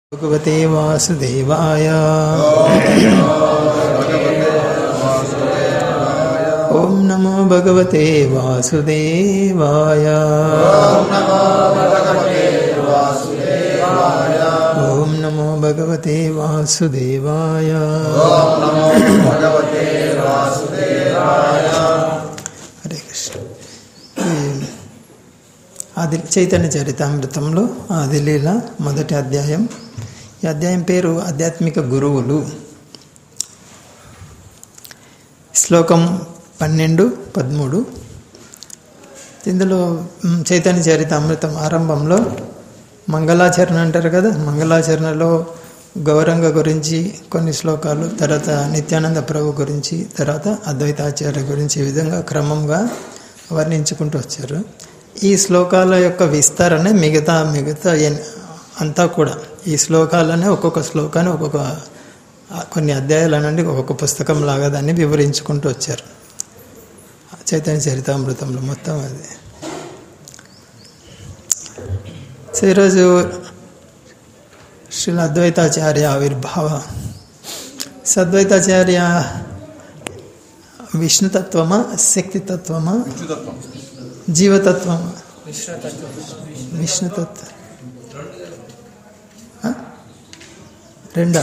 భగవతే వాసుదేవాయ ఓం నమో భగవతే వాసుదేవాయ ఓం నమో భగవతే వాసుదేవాయ హరే కృష్ణ ఈ ఆది చైతన్య చరితామృతంలో ఆదిలీల మొదటి అధ్యాయం ఈ అధ్యాయం పేరు ఆధ్యాత్మిక గురువులు శ్లోకం పన్నెండు పదమూడు ఇందులో మ్, చైతన్య చరితామృతం ఆరంభంలో మంగళాచరణ అంటారు కదా మంగళాచరణలో గౌరంగ గురించి కొన్ని శ్లోకాలు తర్వాత నిత్యానంద ప్రభు గురించి తర్వాత అద్వైతాచార్య గురించి ఈ విధంగా క్రమంగా వర్ణించుకుంటూ వచ్చారు ఈ శ్లోకాల యొక్క విస్తరణ మిగతా మిగతా ఎన్- అంతా కూడా ఈ శ్లోకాలనే ఒక్కొక్క శ్లోకాన్ని ఒక్కొక్క ఆ, కొన్ని అధ్యాయాల నుండి ఒక్కొక్క పుస్తకం లాగా దాన్ని వివరించుకుంటూ వచ్చారు చైతన్య చరితామృతంలో మొత్తం అది సో ఈరోజు శ్రీల అద్వైతాచార్య ఆవిర్భావ సద్వైతాచార్య విష్ణుతత్వమా శక్తితత్వమా జీవతత్వమా విష్ణుతత్వం ఆ? రెండా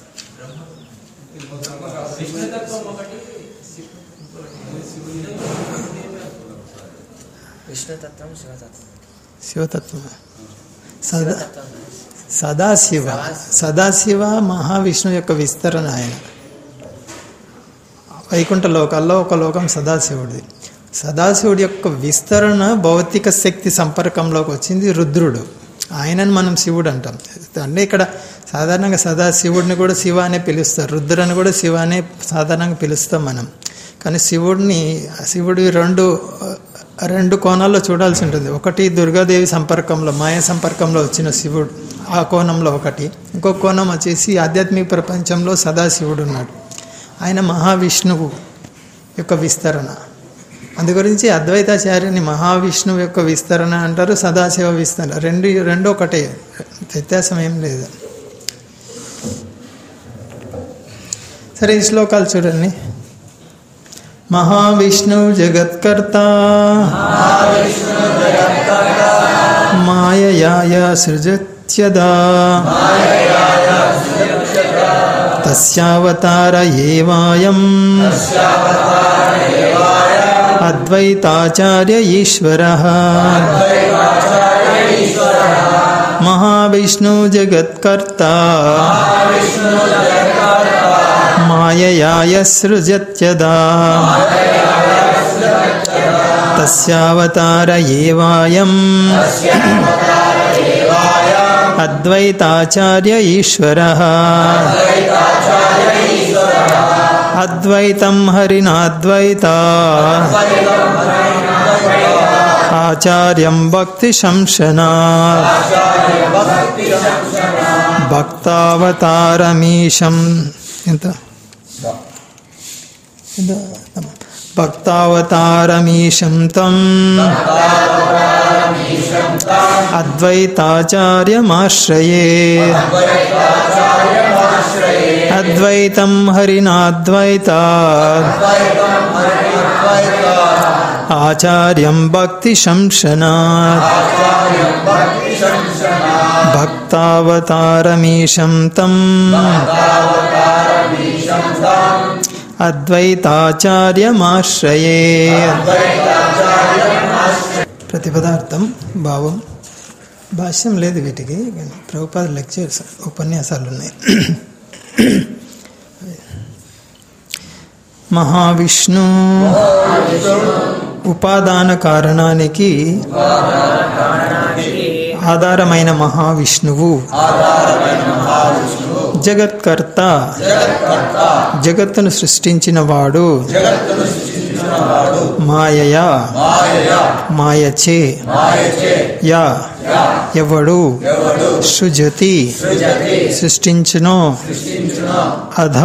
విష్ణుతత్వం శివతత్వం శివతత్వం సదా సదాశివ సదాశివ మహావిష్ణు యొక్క విస్తరణ ఆయన వైకుంఠ లోకాల్లో ఒక లోకం సదాశివుడిది సదాశివుడి యొక్క విస్తరణ భౌతిక శక్తి సంపర్కంలోకి వచ్చింది రుద్రుడు ఆయనను మనం శివుడు అంటాం అంటే ఇక్కడ సాధారణంగా సదాశివుడిని కూడా శివ అనే పిలుస్తారు రుద్రుని కూడా శివ అనే సాధారణంగా పిలుస్తాం మనం కానీ శివుడిని శివుడి రెండు రెండు కోణాల్లో చూడాల్సి ఉంటుంది ఒకటి దుర్గాదేవి సంపర్కంలో మాయ సంపర్కంలో వచ్చిన శివుడు ఆ కోణంలో ఒకటి ఇంకొక కోణం వచ్చేసి ఆధ్యాత్మిక ప్రపంచంలో సదాశివుడు ఉన్నాడు ఆయన మహావిష్ణువు యొక్క విస్తరణ అందు గురించి అద్వైతాచార్యుని మహావిష్ణువు యొక్క విస్తరణ అంటారు సదాశివ విస్తరణ రెండు రెండు ఒకటే వ్యత్యాసం ఏం లేదు సరే ఈ శ్లోకాలు చూడండి మహావిష్ణు జగత్కర్త మాయయాయ సృజత్యదా తస్యావతార ఏవాయం అద్వైతాచార్య ఈశ్వర మహావిష్ణు జగత్కర్త మాయయాయ సృజత్యదా తస్యావతార ఏవాయం అద్వైతాచార్య ఈశ్వర అద్వైతం హరినాద్వైత ఆచార్యం భక్తి శంసనా భక్తావతారమీశం ఎంత ఎంత భక్తావతారమీశం తం అద్వైతాచార్యమాశ్రయే అద్వైతం హరినాద్వైత ఆచార్యం భక్తి శంసనాత్ భక్తావతారమీశం తం అద్వైతాచార్యమాశ్రయే ప్రతిపదార్థం భావం భాష్యం లేదు వీటికి కానీ ప్రభుపాద లెక్చర్స్ ఉపన్యాసాలు ఉన్నాయి మహావిష్ణు ఉపాదాన కారణానికి ఆధారమైన మహావిష్ణువు జగత్కర్త జగత్తును సృష్టించిన వాడు మాయయా మాయచే యా ఎవడు సృజతి సృష్టించును అధ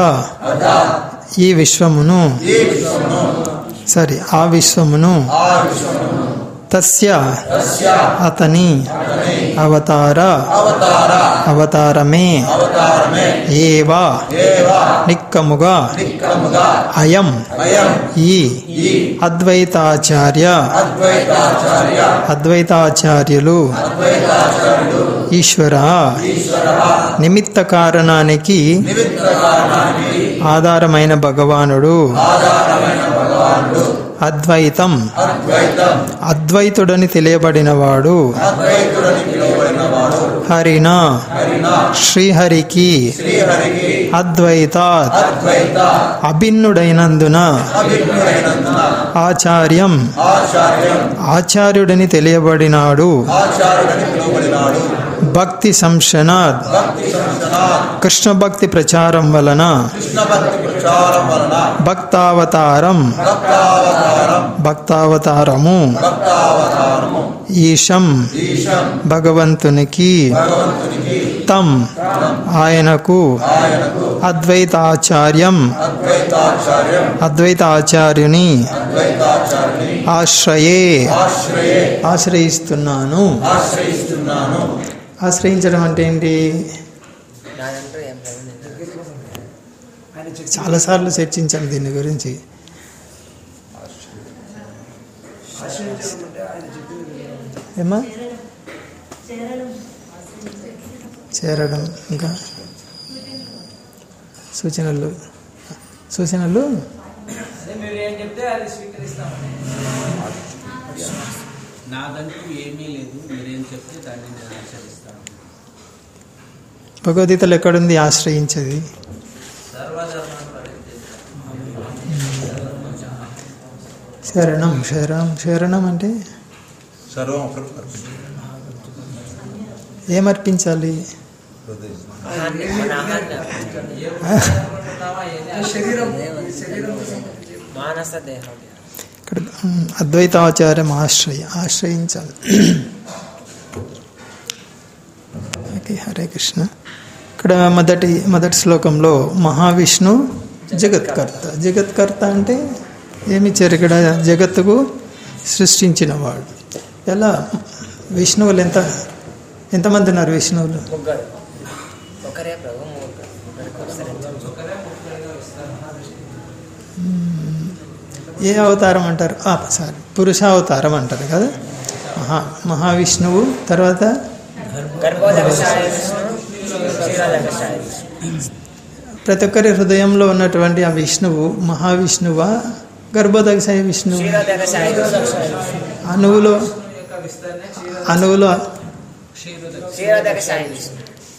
ఈ విశ్వమును సరే ఆ విశ్వమును తస్య అతని అవతార అవతార అవతారమే అవతారమే ఏవా ఏవా నిక్కముగా నిక్కముగా అయం అయం ఈ ఈ అద్వైతాచార్య అద్వైతాచార్య అద్వైతాచార్యులు అద్వైతాచార్యుడు ఈశ్వర ఈశ్వర నిమిత్త కారణానికి నిమిత్త కారణానికి ఆధారమైన భగవానుడు ఆధారమైన భగవానుడు అద్వైతం అద్వైతం అద్వైతుడని తెలియబడినవాడు అద్వైతుడని పిలువబడిన వాడు హరిణ హరిన శ్రీహరికి శ్రీహరికి అద్వైతాత్ అద్వైత అభిన్నుడైనందున అభిజ్ఞుడైనందున ఆచార్యం ఆచార్యం ఆచార్యుడని తెలియబడినాడు ఆచార్యుడని పిలువబడినాడు భక్తి సంశనాత్ భక్తి సంసనాత్ కృష్ణ భక్తి ప్రచారం వలన కృష్ణ భక్తి ప్రచారం వలన భక్తావతారం భక్తావతారం భక్తావతారము భక్తావతారము ఈశం ఈశం భగవంతునికి భగవంతునికి తం ఆయనకు ఆయనకు అద్వైతాచార్యం అద్వైతాచార్యం అద్వైతాచార్యుని అద్వైతాచార్యుని ఆశ్రయే ఆశ్రయే ఆశ్రయిస్తున్నాను ఆశ్రయిస్తున్నాను ఆశ్రయించడం అంటే ఏంటి నాదంటూ ఏం లేదు చాలాసార్లు చర్చించాను దీని గురించి ఏమా చేరడం ఇంకా సూచనలు సూచనలు అదే మీరు ఏం చెప్తే అది స్వీకరిస్తామని నాదంటూ ఏమీ లేదు మీరేం చెప్తే దాన్ని నేను ఆచరిస్తాను భగవద్గీతలో ఎక్కడుంది ఆశ్రయించేది సర్వధర్మాన్ని పరిత్యజ్య. శరణం శరణం శరణం అంటే సర్వం ఏమర్పించాలి ఆహాన్ని మన ఆహాన్ని ఏమనుకుంటున్నావా ఏది మానస దేహం ఇక్కడ ఉమ్, అద్వైతాచార్యం ఆశ్రయ ఆశ్రయించాలి ఓకే హరే కృష్ణ ఇక్కడ మొదటి మొదటి శ్లోకంలో మహావిష్ణు జగత్కర్త జగత్కర్త అంటే ఏమిచ్చారు ఇక్కడ జగత్తుకు సృష్టించినవాడు ఎలా విష్ణువులు ఎంత ఎంతమంది ఉన్నారు విష్ణువులు ముగ్గురు ఒకరే ప్రభు ముగ్గురు ముగ్గురికి ఏ అవతారం అంటారు ఆ, సారీ పురుషావతారం అంటారు కదా మహా మహావిష్ణువు తర్వాత గర్భోదకశాయ విష్ణు క్షీరోదకశాయ విష్ణు ప్రతి ఒక్కరి హృదయంలో ఉన్నటువంటి ఆ విష్ణువు మహావిష్ణువా గర్భోదకసాయి విష్ణువు క్షీరోదకశాయ విష్ణు అణువులో యొక్క విస్తరణ అణువులో క్షీరోదక క్షీరోదకశాయ విష్ణు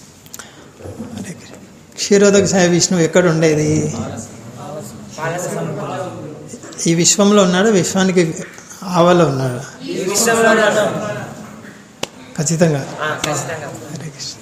క్షీరోదక సాయి విష్ణువు ఎక్కడ ఉండేది మానస సముద్రం ఈ విశ్వంలో ఉన్నాడు విశ్వానికి ఆవలో ఉన్నాడు ఈ విశ్వంలో నన్ను ఖచ్చితంగా ఆ, ఖచ్చితంగా హరే కృష్ణ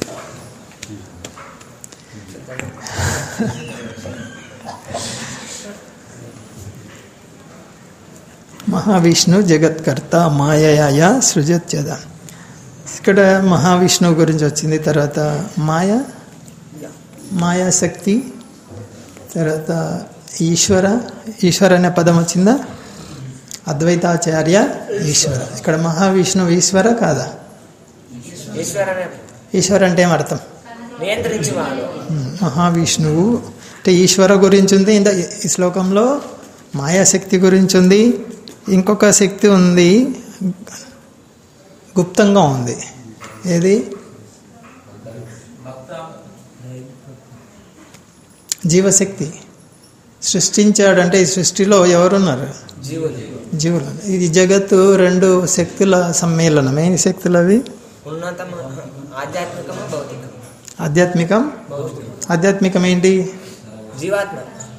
మహావిష్ణు జగత్కర్త మాయయాయ సృజత్యద ఇక్కడ మహావిష్ణువు గురించి వచ్చింది తర్వాత మాయ మాయాశక్తి తర్వాత ఈశ్వర ఈశ్వర అనే పదం వచ్చిందా అద్వైతాచార్య ఈశ్వర ఇక్కడ మహావిష్ణువు ఈశ్వర కాదా ఈశ్వరనే ఈశ్వర అంటే ఏం అర్థం నియంత్రించి వాడు ఉమ్, మహావిష్ణువు అంటే ఈశ్వర గురించి ఉంది ఇంత ఈ శ్లోకంలో మాయాశక్తి గురించి ఉంది ఇంకొక శక్తి ఉంది గుప్తంగా ఉంది ఏది జీవశక్తి సృష్టించాడంటే ఈ సృష్టిలో ఎవరున్నారు జీవులు జీవులు ఇది జగత్తు రెండు శక్తుల సమ్మేళనం ఏ శక్తులు అవి ఉన్నతమ ఆధ్యాత్మికము భౌతికము ఆధ్యాత్మికం భౌతికం ఆధ్యాత్మికం ఏంటి జీవాత్మ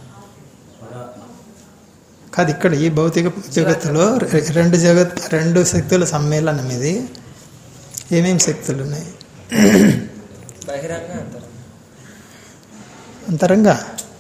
కాదు ఇక్కడ ఈ భౌతిక జగత్తులో రె- రెండు జగత్ రెండు శక్తుల సమ్మేళనం ఇది ఏమేమి శక్తులు ఉన్నాయి బహిరంగ అంతరం అంతరంగా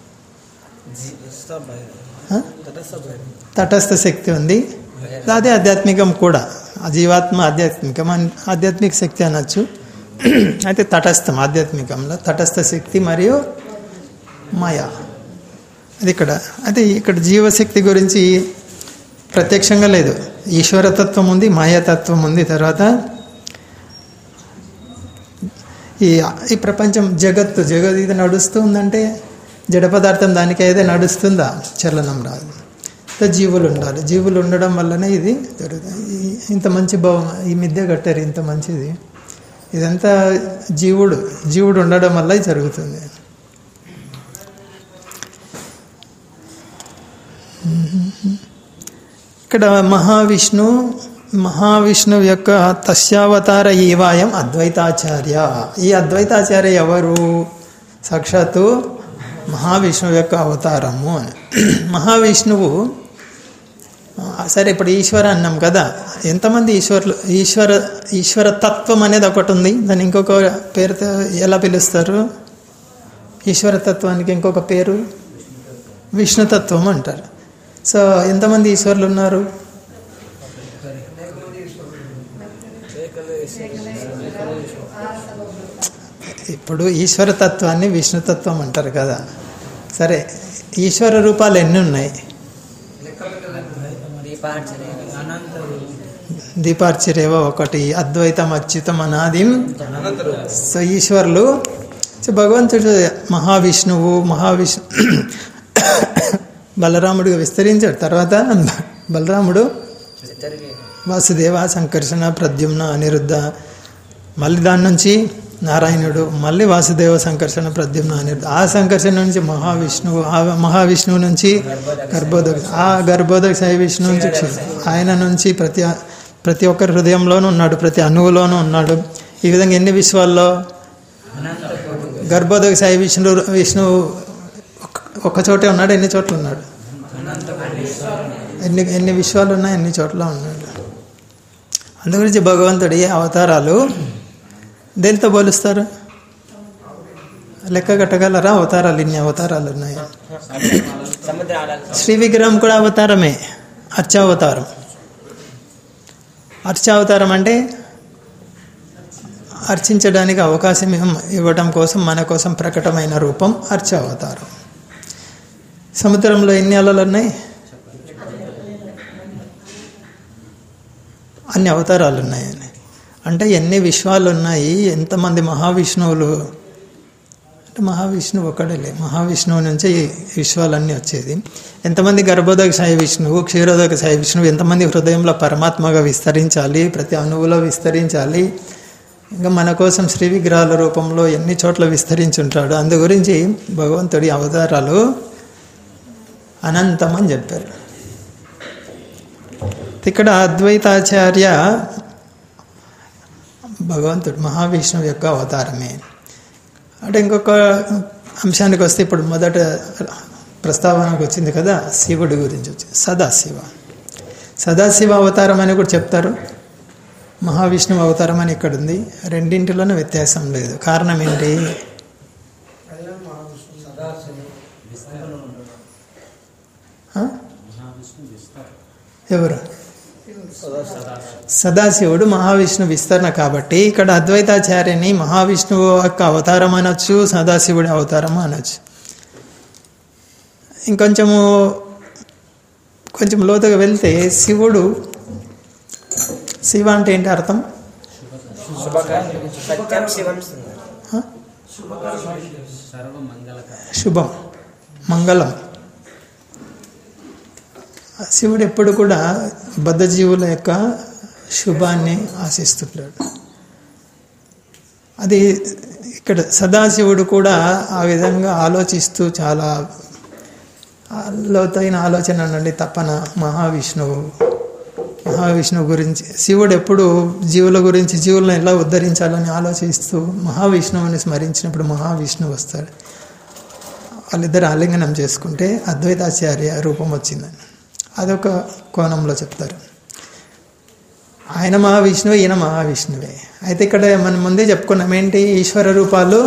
ఆ? తటస్థ శక్తి ఉంది అదే ఆధ్యాత్మికం కూడా ఆ జీవాత్మ ఆధ్యాత్మికం అన్- ఆధ్యాత్మిక శక్తి అనొచ్చు అయితే తటస్థం ఆధ్యాత్మికంలో తటస్థ శక్తి మరియు మాయా అది ఇక్కడ అయితే ఇక్కడ జీవశక్తి గురించి ప్రత్యక్షంగా లేదు ఈశ్వరతత్వం ఉంది మాయాతత్వం ఉంది తర్వాత ఈ ఈ ప్రపంచం జగత్తు జగత్ ఇది నడుస్తుందంటే జడ పదార్థం దానికి అయితే నడుస్తుందా చలనం రాదు సో జీవులు ఉండాలి జీవులు ఉండడం వల్లనే ఇది జరుగుతుంది ఈ- ఇంత మంచి భవం ఈ మిద్దె కట్టారు ఇంత మంచిది ఇదంతా జీవుడు జీవుడు ఉండడం వల్ల ఇది జరుగుతుంది ఇక్కడ మహావిష్ణు మహావిష్ణువు యొక్క తస్యావతార ఈవాయం అద్వైతాచార్య ఈ అద్వైతాచార్య ఎవరు సాక్షాత్తు మహావిష్ణువు యొక్క అవతారము అని మహావిష్ణువు ఆ, సరే ఇప్పుడు ఈశ్వర అన్నాం కదా ఎంతమంది ఈశ్వరులు ఈశ్వర ఈశ్వర తత్వం అనేది ఒకటి ఉంది దాన్ని ఇంకొక పేరుతో ఎలా పిలుస్తారు ఈశ్వర తత్వానికి ఇంకొక పేరు విష్ణుతత్వం అంటారు సో ఎంతమంది ఈశ్వరులు ఉన్నారు ఇప్పుడు ఈశ్వర తత్వాన్ని విష్ణుతత్వం అంటారు కదా సరే ఈశ్వర రూపాలు ఎన్ని ఉన్నాయి దీపార్చన దీపార్చరేవ ఒకటి అద్వైతం అచ్యుతం అనాదిం సో ఈశ్వరులు సో భగవంతుడు మహావిష్ణువు మహావిష్ణు బలరాముడిగా విస్తరించాడు తర్వాత బలరాముడు జరిగే వాసుదేవ సంకర్షణ ప్రద్యుమ్న అనిరుద్ధ మళ్ళీ దాని నుంచి నారాయణుడు మళ్ళీ వాసుదేవ సంకర్షణ ప్రద్యుమ్న అనిరుద్ధ ఆ సంకర్షణ నుంచి మహావిష్ణువు ఆ మహావిష్ణువు నుంచి గర్భోదక ఆ గర్భోదక సాయి విష్ణువు నుంచి క్షీర. ఆయన నుంచి ప్రతి ప్రతి ఒక్కరి హృదయంలోనూ ఉన్నాడు ప్రతి అణువులోనూ ఉన్నాడు ఈ విధంగా ఎన్ని విశ్వాల్లో గర్భోదక సాయి విష్ణు విష్ణువు ఒక- ఒక చోటే ఉన్నాడు ఎన్ని చోట్ల ఉన్నాడు ఎన్ని ఎన్ని విశ్వాలు ఉన్నాయి ఎన్ని చోట్ల ఉన్నాడు అందుగురించి భగవంతుడి అవతారాలు దేనితో పోలుస్తారు లెక్క కట్టగలరా అవతారాలు ఇన్ని అవతారాలు ఉన్నాయి సముద్రాలలో శ్రీ విగ్రహం కూడా అవతారమే అర్చావతారం అర్చావతారం అంటే అర్చించడానికి అవకాశం ఇవ్వ- ఇవ్వడం కోసం మన కోసం ప్రకటమైన రూపం అర్చావతారం సముద్రంలో ఎన్ని అలలు ఉన్నాయి అన్ని అవతారాలు ఉన్నాయని అంటే ఎన్ని విశ్వాలు ఉన్నాయి ఎంతమంది మహావిష్ణువులు అంటే మహావిష్ణువు ఒకడేలే మహావిష్ణువు నుంచి ఈ విశ్వాలన్నీ వచ్చేది ఎంతమంది గర్భోదక సాయి విష్ణువు క్షీరోదక సాయి విష్ణువు ఎంతమంది హృదయంలో పరమాత్మగా విస్తరించాలి ప్రతి అణువులో విస్తరించాలి ఇంకా మన కోసం శ్రీ విగ్రహాల రూపంలో ఎన్ని చోట్ల విస్తరించుంటాడు అందు గురించి భగవంతుడి అవతారాలు అనంతం అని చెప్పారు ఇక్కడ అద్వైతాచార్య భగవంతుడు మహావిష్ణువు యొక్క అవతారమే అంటే ఇంకొక అంశానికి వస్తే ఇప్పుడు మొదట ప్రస్తావనకు వచ్చింది కదా శివుడి గురించి వచ్చింది సదాశివ సదాశివ అవతారం అని కూడా చెప్తారు మహావిష్ణువు అవతారం అని ఇక్కడ ఉంది రెండింటిలోనూ వ్యత్యాసం లేదు కారణం ఏంటి ఆ? ఎవరు సదాశివుడు మహావిష్ణు విస్తరణ కాబట్టి ఇక్కడ అద్వైతాచార్యని మహావిష్ణువు యొక్క అవతారం అనొచ్చు సదాశివుడి అవతారం అనొచ్చు ఇంకొంచెము కొంచెం లోతుగా వెళ్తే శివుడు శివ అంటే ఏంటి అర్థం సత్యం శివం సుందరం ఆ? సర్వమంగళకరం శుభం మంగళం శివుడు ఎప్పుడు కూడా బద్ధజీవుల యొక్క శుభాన్ని ఆశిస్తుంటాడు అది ఇక్కడ సదాశివుడు కూడా ఆ విధంగా ఆలోచిస్తూ చాలా లోతైన ఆలోచన నుండి తపన మహావిష్ణువు మహావిష్ణువు గురించి శివుడు ఎప్పుడు జీవుల గురించి జీవులను ఎలా ఉద్ధరించాలని ఆలోచిస్తూ మహావిష్ణువుని స్మరించినప్పుడు మహావిష్ణువు వస్తాడు వాళ్ళిద్దరు ఆలింగనం చేసుకుంటే అద్వైతాచార్య రూపం వచ్చిందని అదొక కోణంలో చెప్తారు ఆయన మహావిష్ణువే ఈయన మహావిష్ణువే అయితే ఇక్కడ మనం ముందే చెప్పుకున్నాం ఏంటి ఈశ్వర రూపాలు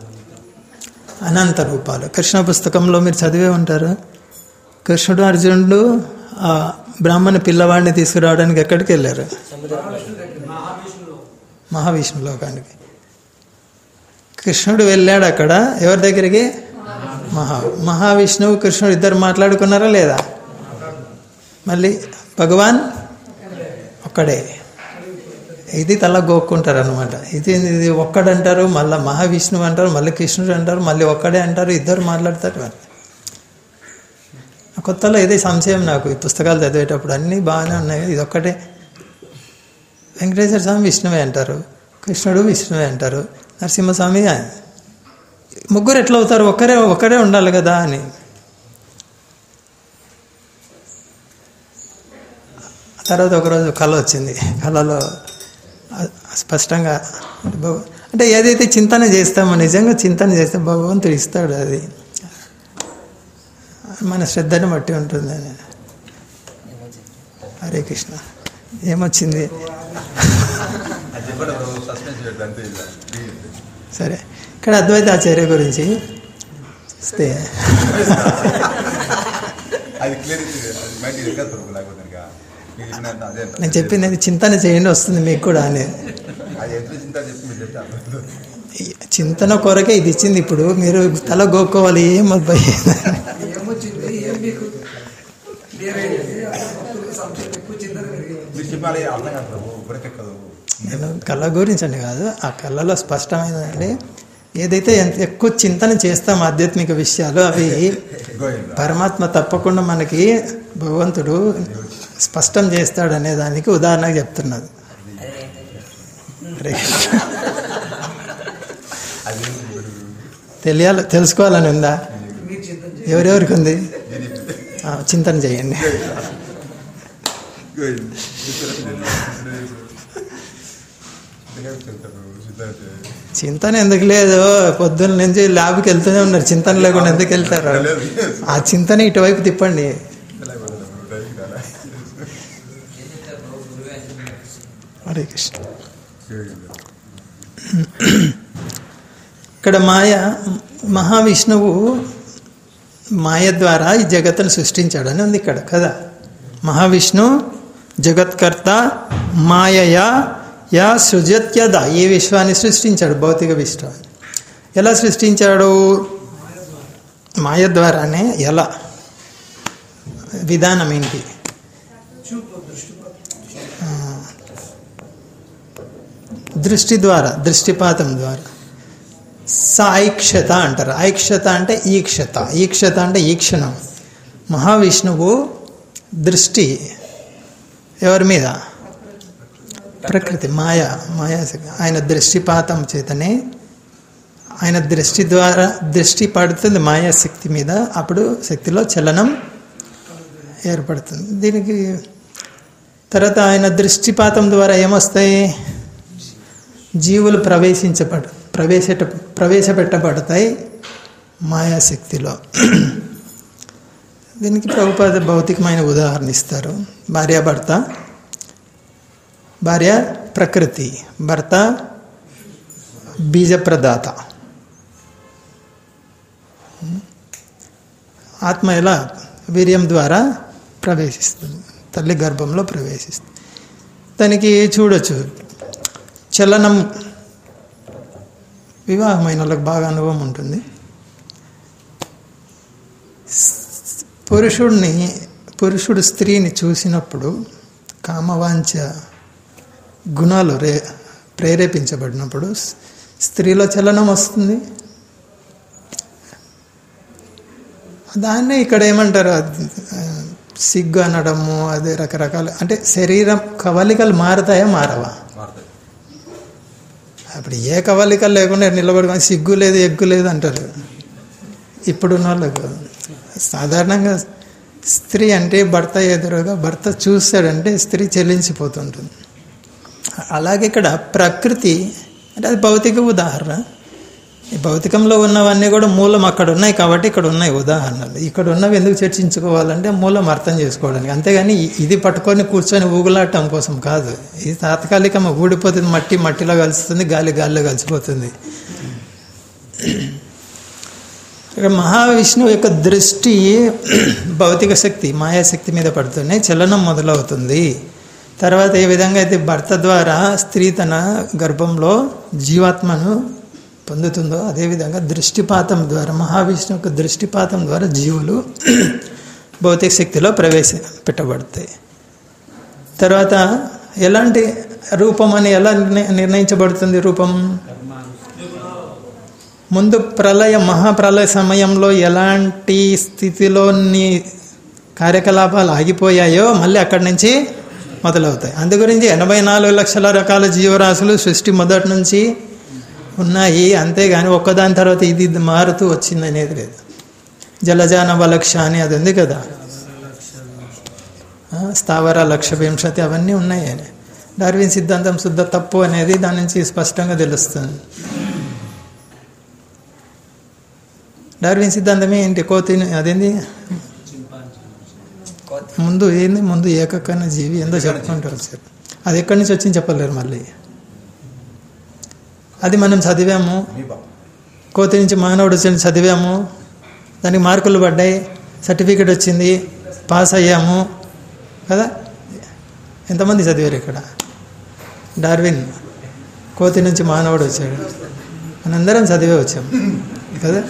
అనంత రూపాలు కృష్ణ పుస్తకంలో మీరు చదివే ఉంటారు కృష్ణుడు అర్జునుడు ఆ బ్రాహ్మణ పిల్లవాడిని తీసుకురావడానికి ఎక్కడికి వెళ్ళారు మహావిష్ణు లోకానికి కృష్ణుడు వెళ్ళాడు అక్కడ ఎవరి దగ్గరికి మహా మహావిష్ణువు కృష్ణుడు ఇద్దరు మాట్లాడుకున్నారా లేదా మళ్ళీ భగవాన్ ఒక్కడే ఇది తల గోక్కుంటారు అనమాట ఇది ఇది ఒక్కడంటారు మళ్ళీ మహావిష్ణువు అంటారు మళ్ళీ కృష్ణుడు అంటారు మళ్ళీ ఒక్కడే అంటారు ఇద్దరు మాట్లాడతారు కొత్తలో ఇదే సంశయం నాకు ఈ పుస్తకాలు చదివేటప్పుడు అన్నీ బాగానే ఉన్నాయి ఇది ఒక్కటే వెంకటేశ్వర స్వామి విష్ణువే అంటారు కృష్ణుడు విష్ణువే అంటారు నరసింహస్వామి ఆయన. ముగ్గురు ఎట్లా అవుతారు ఒక్కరే ఒక్కరే ఉండాలి కదా అని తర్వాత ఒకరోజు కళ వచ్చింది కళలో అ- స్పష్టంగా భగ- అంటే ఏదైతే చింతన చేస్తామో నిజంగా చింతన చేస్తే భగవంతుడు ఇస్తాడు అది మన శ్రద్ధని బట్టి ఉంటుంది అని హరే కృష్ణ ఏమొచ్చింది అది చెప్పడం సస్పెన్స్ పెడతా అంతే ఇలా సరే ఇక్కడ అద్వైత ఆచార్య గురించి వస్తే అది క్లియర్ అది మైండ్ ఇది ఎక్కదు ప్రభు లేకపోతే ఇంకా మీకు చెప్పినంత అదే అంట. నేను చెప్పింది అది చింతన చేయండి వస్తుంది మీకు కూడా అని అది ఎంత చింత చెప్పి మీరు చెప్తే అర్థం ఈ చింతన కొరకే ఇది ఇచ్చింది ఇప్పుడు మీరు తల గోక్కోవాలి ఏం అబ్బాయి ఏమొచ్చింది ఏం మీకు క్లియర్ అయ్యింది భక్తులకు సంశయం ఎక్కువ చింతన పెరిగింది మీరు చెప్పాలి అర్థం కాదు ప్రభు బుడకెక్కదు నేను కళ గురించి అని కాదు ఆ కళలో స్పష్టమైనదండి ఏదైతే ఎంత ఎక్కువ చింతన చేస్తాం ఆధ్యాత్మిక విషయాలు అవి గోవింద పరమాత్మ తప్పకుండా మనకి భగవంతుడు స్పష్టం చేస్తాడు అనే దానికి ఉదాహరణగా చెప్తున్నది హరే కృష్ణ. అది తెలియాలి తెలుసుకోవాలని ఉందా మీరు చింతన చేయండి. ఎవరెవరికి ఉంది ఆ, చింతన చేయండి గోవింద సిద్ధార్థ చింతన ఎందుకు లేదు పొద్దున్న నుంచి ల్యాబ్కి వెళ్తూనే ఉన్నారు చింతన లేకుండా ఎందుకు వెళ్తారు ఆ చింతన ఇటువైపు తిప్పండి హరే కృష్ణ ఇక్కడ మాయ మహావిష్ణువు మాయ ద్వారా ఈ జగత్తును సృష్టించాడని ఉంది ఇక్కడ కదా మహావిష్ణు జగత్కర్త మాయయా యా సృజత్యద ఈ విశ్వాన్ని సృష్టించాడు భౌతిక విశ్వాన్ని ఎలా సృష్టించాడు మాయ ద్వారానే ఎలా విధానం ఏంటి చూపు దృష్టిపాతం దృష్టి ద్వారా దృష్టిపాతం ద్వారా సాయిక్షత అంటారు ఐక్షత అంటే ఈక్షత ఈక్షత అంటే ఈక్షణం మహావిష్ణువు దృష్టి ఎవరి మీద ప్రకృతి మాయ మాయా శక్తి. ఆయన దృష్టిపాతం చేతనే ఆయన దృష్టి ద్వారా దృష్టి పడుతుంది మాయాశక్తి మీద అప్పుడు శక్తిలో చలనం ఏర్పడుతుంది దీనికి తర్వాత ఆయన దృష్టిపాతం ద్వారా ఏమొస్తాయి జీవులు ప్రవేశించబడ ప్రవేశ ప్రవేశపెట్టబడతాయి మాయాశక్తిలో దీనికి ప్రభుపాద భౌతికమైన ఉదాహరణ ఇస్తారు భార్యాభర్త భార్య ప్రకృతి భర్త బీజప్రదాత ఆత్మ ఎలా వీర్యం ద్వారా ప్రవేశిస్తుంది తల్లి గర్భంలో ప్రవేశిస్తుంది దానికి చూడొచ్చు చలనం వివాహమైన వాళ్ళకి బాగా అనుభవం ఉంటుంది పురుషుడిని పురుషుడు స్త్రీని చూసినప్పుడు కామవాంఛ గుణాలు రే ప్రేరేపించబడినప్పుడు స్త్రీలో చలనం వస్తుంది దాన్నే ఇక్కడ ఏమంటారు అది, ఆ, సిగ్గు అనడము అదే రకరకాల అంటే శరీరం కవలికలు మారతాయా మారవా మారుతాయి అప్పుడు ఏ కవలికలు లేకుండా నిలబడుకొని సిగ్గు లేదు ఎగ్గు లేదు అంటారు ఇప్పుడున్న వాళ్ళకు సాధారణంగా స్త్రీ అంటే భర్త ఎదురుగా భర్త చూస్తాడంటే స్త్రీ చెల్లించిపోతుంటుంది అలాగే ఇక్కడ ప్రకృతి అంటే అది భౌతిక ఉదాహరణ ఈ భౌతికంలో ఉన్నవన్నీ కూడా మూలం అక్కడ ఉన్నాయి కాబట్టి ఇక్కడ ఉన్నాయి ఉదాహరణలు ఇక్కడ ఉన్నవి ఎందుకు చర్చించుకోవాలంటే మూలం అర్థం చేసుకోవడానికి అంతేగాని ఇ- ఇది పట్టుకొని కూర్చొని ఊగులాడటం కోసం కాదు ఇది తాత్కాలికం ఊడిపోతుంది మట్టి మట్టిలో కలుస్తుంది గాలి గాలిలో కలిసిపోతుంది ఇక్కడ మహావిష్ణువు యొక్క దృష్టి భౌతిక శక్తి మాయాశక్తి మీద పడుతూనే చలనం మొదలవుతుంది తర్వాత ఏ విధంగా అయితే భర్త ద్వారా స్త్రీ తన గర్భంలో జీవాత్మను పొందుతుందో అదేవిధంగా దృష్టిపాతం ద్వారా మహావిష్ణు యొక్క దృష్టిపాతం ద్వారా జీవులు భౌతిక శక్తిలో ప్రవేశ పెట్టబడతాయి తర్వాత ఎలాంటి రూపం అని ఎలా నిర్ణ- నిర్ణయించబడుతుంది రూపం ముందు ప్రళయ మహాప్రళయ సమయంలో ఎలాంటి స్థితిలో నీ కార్యకలాపాలు ఆగిపోయాయో మళ్ళీ అక్కడి నుంచి మొదలవుతాయి అందు గురించి ఎనభై నాలుగు లక్షల రకాల జీవరాశులు సృష్టి మొదటి నుంచి ఉన్నాయి అంతేగాని ఒక్కదాని తర్వాత ఇది ఇది మారుతూ వచ్చింది అనేది లేదు జలజానవ లక్ష అని అది ఉంది కదా ఆ, స్థావర లక్ష వింశతి అవన్నీ ఉన్నాయి అని డార్విన్ సిద్ధాంతం శుద్ధ తప్పు అనేది దాని నుంచి స్పష్టంగా తెలుస్తుంది డార్విన్ సిద్ధాంతమే ఏంటి కోతిని అదేంది ముందు ఏంది ముందు ఏకకన్న జీవి ఏందో చెప్పుకుంటారు సార్ అది ఎక్కడి నుంచి వచ్చింది చెప్పలేరు మళ్ళీ అది మనం చదివాము మీ బాబు కోతి నుంచి మానవుడు వచ్చి చదివాము దానికి మార్కులు పడ్డాయి సర్టిఫికెట్ వచ్చింది పాస్ అయ్యాము కదా ఎంతమంది చదివారు ఇక్కడ డార్విన్ కోతి నుంచి మానవుడు వచ్చాడు మనందరం చదివే వచ్చాం కదా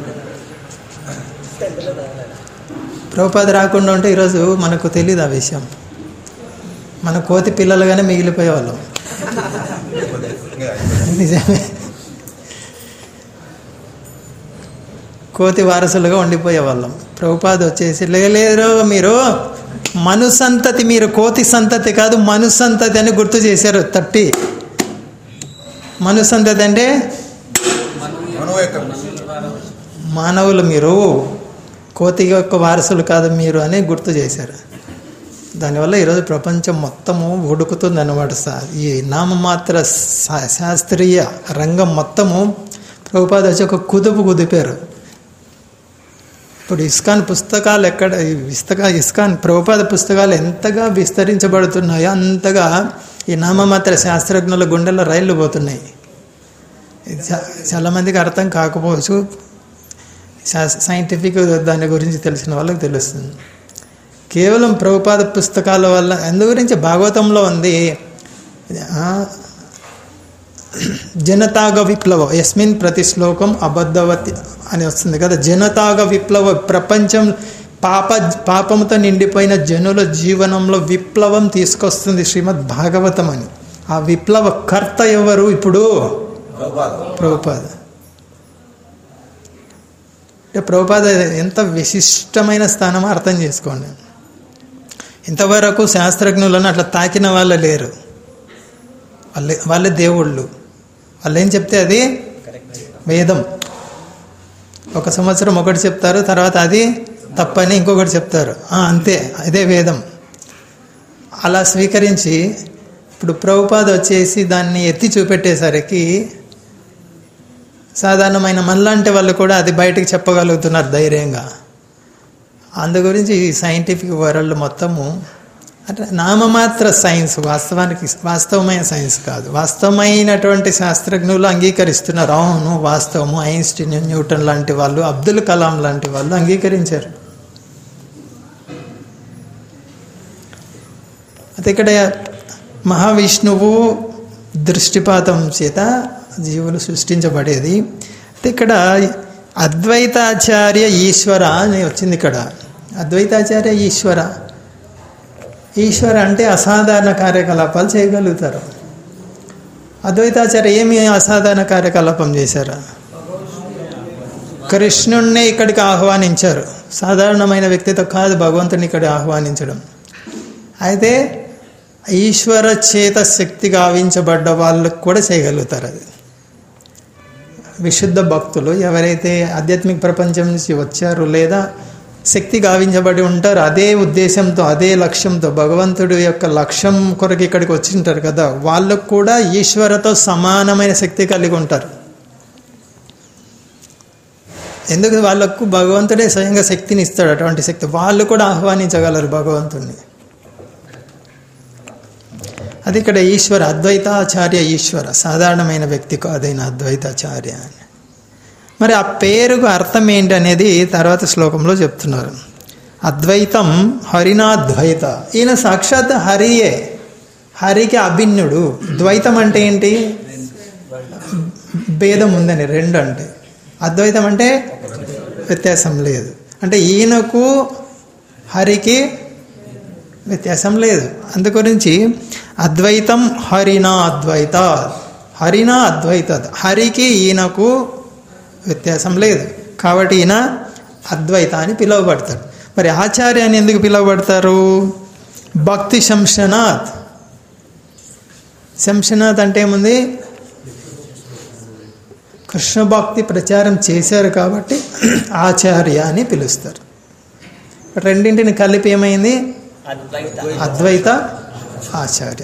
ప్రభుపాద రాకుండా ఉంటే ఈరోజు మనకు తెలియదు ఆ విషయం మన కోతి పిల్లలుగానే మిగిలిపోయే వాళ్ళం ఇంకా నిజమే కోతి వారసులుగా ఉండిపోయే వాళ్ళం ప్రభుపాద వచ్చేసి లేరు మీరు మను సంతతి మీరు కోతి సంతతి కాదు మను సంతతి అని గుర్తు చేశారు తట్టి మను సంతతి అంటే మనో యొక్క మానవులు మీరు కోతి యొక్క వారసులు కాదు మీరు అని గుర్తు చేశారు దానివల్ల ఈరోజు ప్రపంచం మొత్తము ఉడుకుతుంది అన్నమాట సా- ఈ నామమాత్ర శా- శాస్త్రీయ రంగం మొత్తము ప్రభుపాద వచ్చి ఒక కుదుపు కుదిపారు ఇప్పుడు ఇస్కాన్ పుస్తకాలు ఎక్కడ ఈ ఇస్తక ఇస్కాన్ ప్రభుపాద పుస్తకాలు ఎంతగా విస్తరించబడుతున్నాయో అంతగా ఈ నామమాత్ర శాస్త్రజ్ఞుల గుండెల్లో రైళ్లు పోతున్నాయి ఇది చా- చాలామందికి అర్థం కాకపోవచ్చు శాస్- సైంటిఫిక్ దాని గురించి తెలిసిన వాళ్ళకి తెలుస్తుంది కేవలం ప్రభుపాద పుస్తకాల వల్ల అందు గురించి భాగవతంలో ఉంది ఆ, జనతాగ విప్లవ యస్మిన్ ప్రతి శ్లోకం అబద్ధవతి అని వస్తుంది కదా జనతాగ విప్లవ ప్రపంచం పాప పాపంతో నిండిపోయిన జనుల జీవనంలో విప్లవం తీసుకొస్తుంది శ్రీమద్ భాగవతం అని ఆ విప్లవ కర్త ఎవరు ఇప్పుడు ప్రభుపాద అంటే ప్రభుపాద ఎంత విశిష్టమైన స్థానమో అర్థం చేసుకోండి ఇంతవరకు శాస్త్రజ్ఞులను అట్లా తాకిన వాళ్ళు లేరు వాళ్ళే వాళ్ళే దేవుళ్ళు వాళ్ళు ఏం చెప్తే అది వేదం ఒక సంవత్సరం ఒకటి చెప్తారు తర్వాత అది తప్పని ఇంకొకటి చెప్తారు ఆ, అంతే అదే వేదం అలా స్వీకరించి ఇప్పుడు ప్రభుపాద వచ్చేసి దాన్ని ఎత్తి చూపెట్టేసరికి సాధారణమైన మనలాంటి వాళ్ళు కూడా అది బయటకు చెప్పగలుగుతున్నారు ధైర్యంగా అందు గురించి ఈ సైంటిఫిక్ వరల్డ్ మొత్తము అంటే నామమాత్ర సైన్స్ వాస్తవానికి వాస్తవమైన సైన్స్ కాదు వాస్తవమైనటువంటి శాస్త్రజ్ఞులు అంగీకరిస్తున్నారు అవును వాస్తవము ఐన్స్టీన్ న్యూటన్ లాంటి వాళ్ళు అబ్దుల్ కలాం లాంటి వాళ్ళు అంగీకరించారు అయితే ఇక్కడ మహావిష్ణువు దృష్టిపాతం చేత జీవులు సృష్టించబడేది అయితే ఇక్కడ అద్వైతాచార్య ఈశ్వర అని వచ్చింది ఇక్కడ అద్వైతాచార్య ఈశ్వర ఈశ్వర అంటే అసాధారణ కార్యకలాపాలు చేయగలుగుతారు అద్వైతాచార్య ఏమి అసాధారణ కార్యకలాపం చేశారు కృష్ణుణ్ణి ఇక్కడికి ఆహ్వానించారు సాధారణమైన వ్యక్తితో కాదు భగవంతుని ఇక్కడ ఆహ్వానించడం అయితే ఈశ్వర చేత శక్తి గావించబడ్డ వాళ్ళకు కూడా చేయగలుగుతారు అది విశుద్ధ భక్తులు ఎవరైతే ఆధ్యాత్మిక ప్రపంచం నుంచి వచ్చారో లేదా శక్తి గావించబడి ఉంటారు అదే ఉద్దేశంతో అదే లక్ష్యంతో భగవంతుడి యొక్క లక్ష్యం కొరకు ఇక్కడికి వచ్చింటారు కదా వాళ్ళకు కూడా ఈశ్వరతో సమానమైన శక్తి కలిగి ఉంటారు ఎందుకు వాళ్ళకు భగవంతుడే స్వయంగా శక్తిని ఇస్తాడు అటువంటి శక్తి వాళ్ళు కూడా ఆహ్వానించగలరు భగవంతుడిని అది ఇక్కడ ఈశ్వర అద్వైతాచార్య ఈశ్వర సాధారణమైన వ్యక్తి కాదైన అద్వైతాచార్య అని మరి ఆ పేరుకు అర్థం ఏంటి అనేది తర్వాత శ్లోకంలో చెప్తున్నారు అద్వైతం హరినాద్వైత ఈయన సాక్షాత్ హరియే హరికి అభిన్నుడు ద్వైతం అంటే ఏంటి భేదం ఉందని రెండు అంటే అద్వైతం అంటే వ్యత్యాసం లేదు అంటే ఈయనకు హరికి వ్యత్యాసం లేదు అందు గురించి అద్వైతం హరినా అద్వైత హరినా అద్వైత హరికి ఈయనకు వ్యత్యాసం లేదు కాబట్టి ఈయన అద్వైత అని పిలువబడతాడు మరి ఆచార్య అని ఎందుకు పిలువబడతారు భక్తి శంశనాథ్ శంశనాథ్ అంటే ఏముంది కృష్ణ భక్తి ప్రచారం చేశారు కాబట్టి ఆచార్య అని పిలుస్తారు రెండింటిని కలిపి ఏమైంది అద్వైత అద్వైత ఆచార్య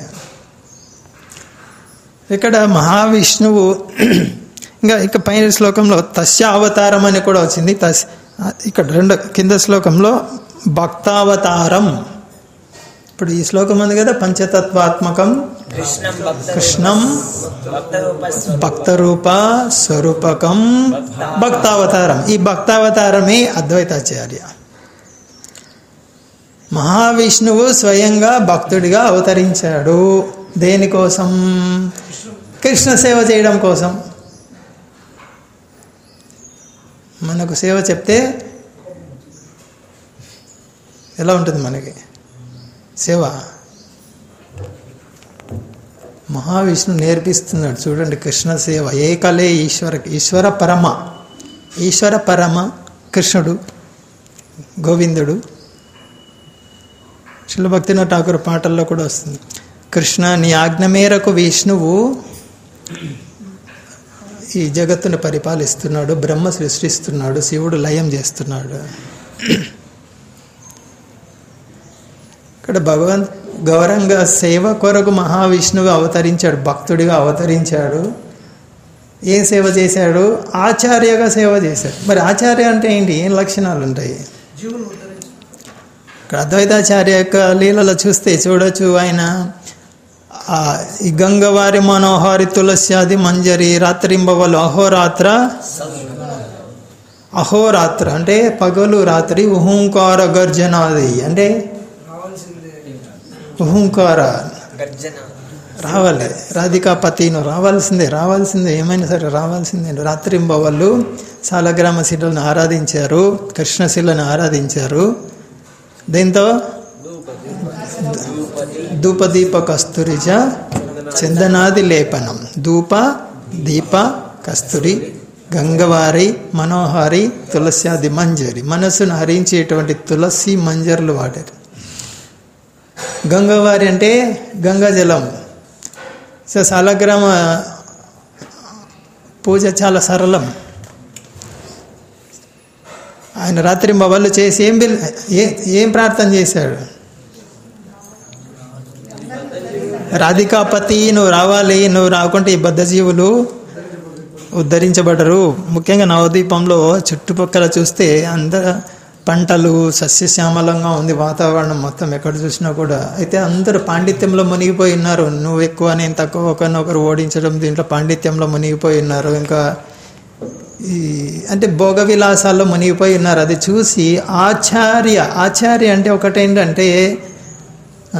ఇక్కడ మహావిష్ణువు ఇంకా ఇక పైన శ్లోకంలో తస్య అవతారం అని కూడా వచ్చింది తస్ ఇక్కడ రెండు కింద శ్లోకంలో భక్తావతారం ఇప్పుడు ఈ శ్లోకం ఉంది కదా పంచతత్వాత్మకం కృష్ణం భక్త కృష్ణం భక్త రూప భక్త రూప స్వరూపకం భక్తావతారం ఈ భక్తావతారమే అద్వైతాచార్య మహావిష్ణువు స్వయంగా భక్తుడిగా అవతరించాడు దేనికోసం కృష్ణ సేవ చేయడం కోసం మనకు సేవ చెప్తే ఎలా ఉంటుంది మనకి సేవ మహావిష్ణు నేర్పిస్తున్నాడు చూడండి కృష్ణ సేవ ఏకలే ఈశ్వర ఈశ్వర పరమ ఈశ్వర పరమ కృష్ణుడు గోవిందుడు శిలభక్తిన ఠాకూర్ పాటల్లో కూడా వస్తుంది కృష్ణ నీ ఆజ్ఞ మేరకు విష్ణువు ఈ జగత్తును పరిపాలిస్తున్నాడు బ్రహ్మ సృష్టిస్తున్నాడు శివుడు లయం చేస్తున్నాడు ఇక్కడ భగవంత్ గౌరంగ సేవ కొరకు మహావిష్ణువు అవతరించాడు భక్తుడిగా అవతరించాడు ఏం సేవ చేశాడు ఆచార్యగా సేవ చేశాడు మరి ఆచార్య అంటే ఏంటి ఏం లక్షణాలు ఉంటాయి జీవులు ఉద్ధరించు ఇక్కడ అద్వైతాచార్య యొక్క లీలలో చూస్తే చూడొచ్చు ఆయన ఆ, ఈ గంగవారి మనోహారి తులస్యాది మంజరి రాత్రింబవలు అహోరాత్ర అహోరాత్ర అంటే పగలు రాత్రి ఉహుంకార గర్జనాది అంటే రావాల్సిందే ఉహుంకార గర్జన రావాలి రాధికాపతిను రావాల్సిందే రావాల్సిందే ఏమైనా సరే రావాల్సిందే రాత్రింబవళ్ళు సాలగ్రామ శిలను ఆరాధించారు కృష్ణశిలను ఆరాధించారు దీంతో ధూపదీప కస్తూరిజ చందనాది లేపనం ధూప దీప కస్తూరి గంగవారి మనోహారి తులస్యాది మంజరి మనసును హరించేటువంటి తులసి మంజర్లు వాడారు గంగవారి అంటే గంగా జలం సో సాలగ్రామ పూజ చాలా సరళం ఆయన రాత్రి మొబైల్ చేసి ఏం బిల్ ఏ ఏం ప్రార్థన చేశాడు రాధికాపతి నువ్వు రావాలి నువ్వు రాకుంటే ఈ బద్ధజీవులు ఉద్ధరించబడరు ముఖ్యంగా నవదీపంలో చుట్టుపక్కల చూస్తే అందర పంటలు సస్యశ్యామలంగా ఉంది వాతావరణం మొత్తం ఎక్కడ చూసినా కూడా అయితే అందరూ పాండిత్యంలో మునిగిపోయి ఉన్నారు నువ్వు ఎక్కువ నేను తక్కువ ఒకరినొకరు ఓడించడం దీంట్లో పాండిత్యంలో మునిగిపోయి ఉన్నారు ఇంకా ఈ అంటే భోగ విలాసాల్లో మునిగిపోయి ఉన్నారు అది చూసి ఆచార్య ఆచార్య అంటే ఒకటేంటంటే ఆ,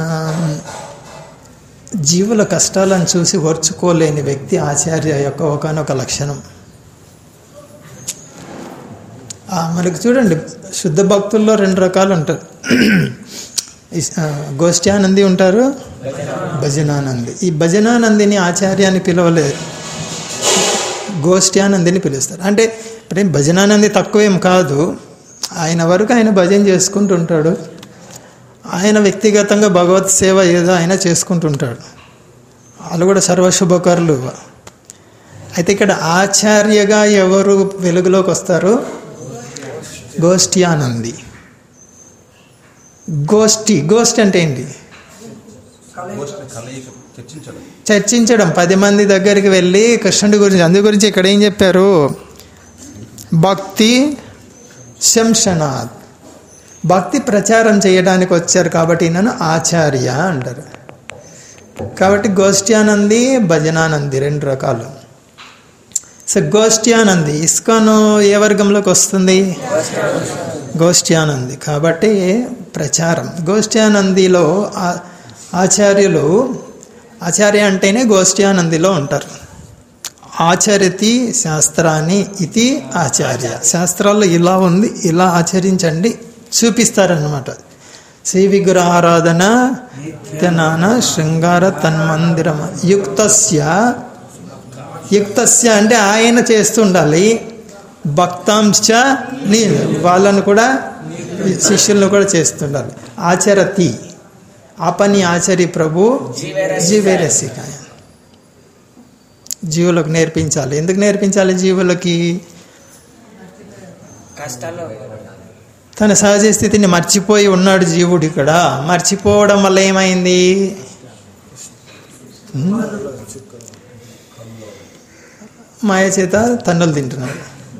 జీవుల కష్టాలను చూసి ఓర్చుకోలేని వ్యక్తి ఆచార్య యొక్క ఒకనొక లక్షణం ఆ, మనకు చూడండి శుద్ధ భక్తుల్లో రెండు రకాలు ఉంటారు ఇస్- ఆ, గోష్ఠ్యానంది ఉంటారు భజనానంది ఈ భజనానందిని ఆచార్య అని పిలవలేదు గోష్ఠ్యానందిని పిలుస్తారు అంటే ఇప్పుడేం భజనానంది తక్కువేం కాదు ఆయన వరకు ఆయన భజన చేసుకుంటుంటాడు ఆయన వ్యక్తిగతంగా భగవత్ సేవ ఏదో ఆయన చేసుకుంటుంటాడు వాళ్ళు కూడా సర్వశుభకరులు అయితే ఇక్కడ ఆచార్యగా ఎవరు వెలుగులోకి వస్తారు గోష్ఠ్యానంది గోష్ఠి గోష్ఠి అంటే ఏంటి గోష్ఠి కలయిక చర్చించడం చర్చించడం పది మంది దగ్గరికి వెళ్ళి కృష్ణుడి గురించి అందు గురించి ఇక్కడ ఏం చెప్పారు భక్తి శంషనాథ్ భక్తి ప్రచారం చేయడానికి వచ్చారు కాబట్టి నన్ను ఆచార్య అంటారు కాబట్టి గోష్ఠ్యానంది భజనానంది రెండు రకాలు సో గోష్ఠ్యానంది ఇస్కాన్ ఏ వర్గంలోకి వస్తుంది గోష్ఠ్యానంది కాబట్టి ప్రచారం గోష్ఠ్యానందిలో ఆ- ఆచార్యులు ఆచార్య అంటేనే గోష్ఠ్యానందిలో ఉంటారు ఆచరితి శాస్త్రాన్ని ఇది ఆచార్య శాస్త్రాల్లో ఇలా ఉంది ఇలా ఆచరించండి చూపిస్తారనమాట శ్రీ విగ్రహారాధన నిత్యనాన శృంగార తన్మందిరం యుక్తస్య యుక్తస్య అంటే ఆయన చేస్తుండాలి భక్తాంశ నీ వాళ్ళను కూడా శిష్యులను కూడా చేస్తుండాలి ఆచరతి ఆ పని ఆచరి ప్రభు జీవేరసికాయ జీవులకు నేర్పించాలి ఎందుకు నేర్పించాలి జీవులకి కష్టాల్లో తన సహజ స్థితిని మర్చిపోయి ఉన్నాడు జీవుడు ఇక్కడ మర్చిపోవడం వల్ల ఏమైంది ఉమ్. మాయ చేత తన్నులు తింటున్నాడు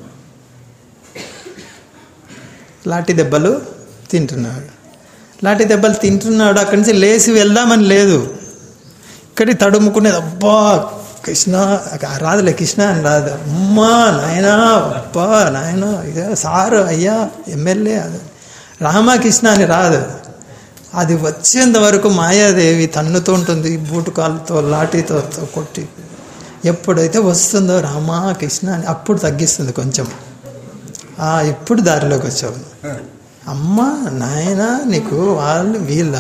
లాఠీ దెబ్బలు తింటున్నాడు లాఠీ దెబ్బలు తింటున్నాడు అక్కడి నుంచి లేచి వెళ్దామని లేదు ఇక్కడి తడుముకునేది అబ్బా కృష్ణ రాదులే కృష్ణ అని రాదు అమ్మా నాయనా అబ్బా నాయన ఇదే సారు అయ్యా ఎమ్మెల్యే అది రామకృష్ణ అని రాదు అది వచ్చేంత వరకు మాయాదేవి తన్నుతూ ఉంటుంది బూటు కాళ్ళతో లాఠీతో కొట్టి ఎప్పుడైతే వస్తుందో రామా కృష్ణ అని అప్పుడు తగ్గిస్తుంది కొంచెం ఆ, ఇప్పుడు దారిలోకి వచ్చావు అమ్మ నాయన నీకు వాళ్ళు వీళ్ళ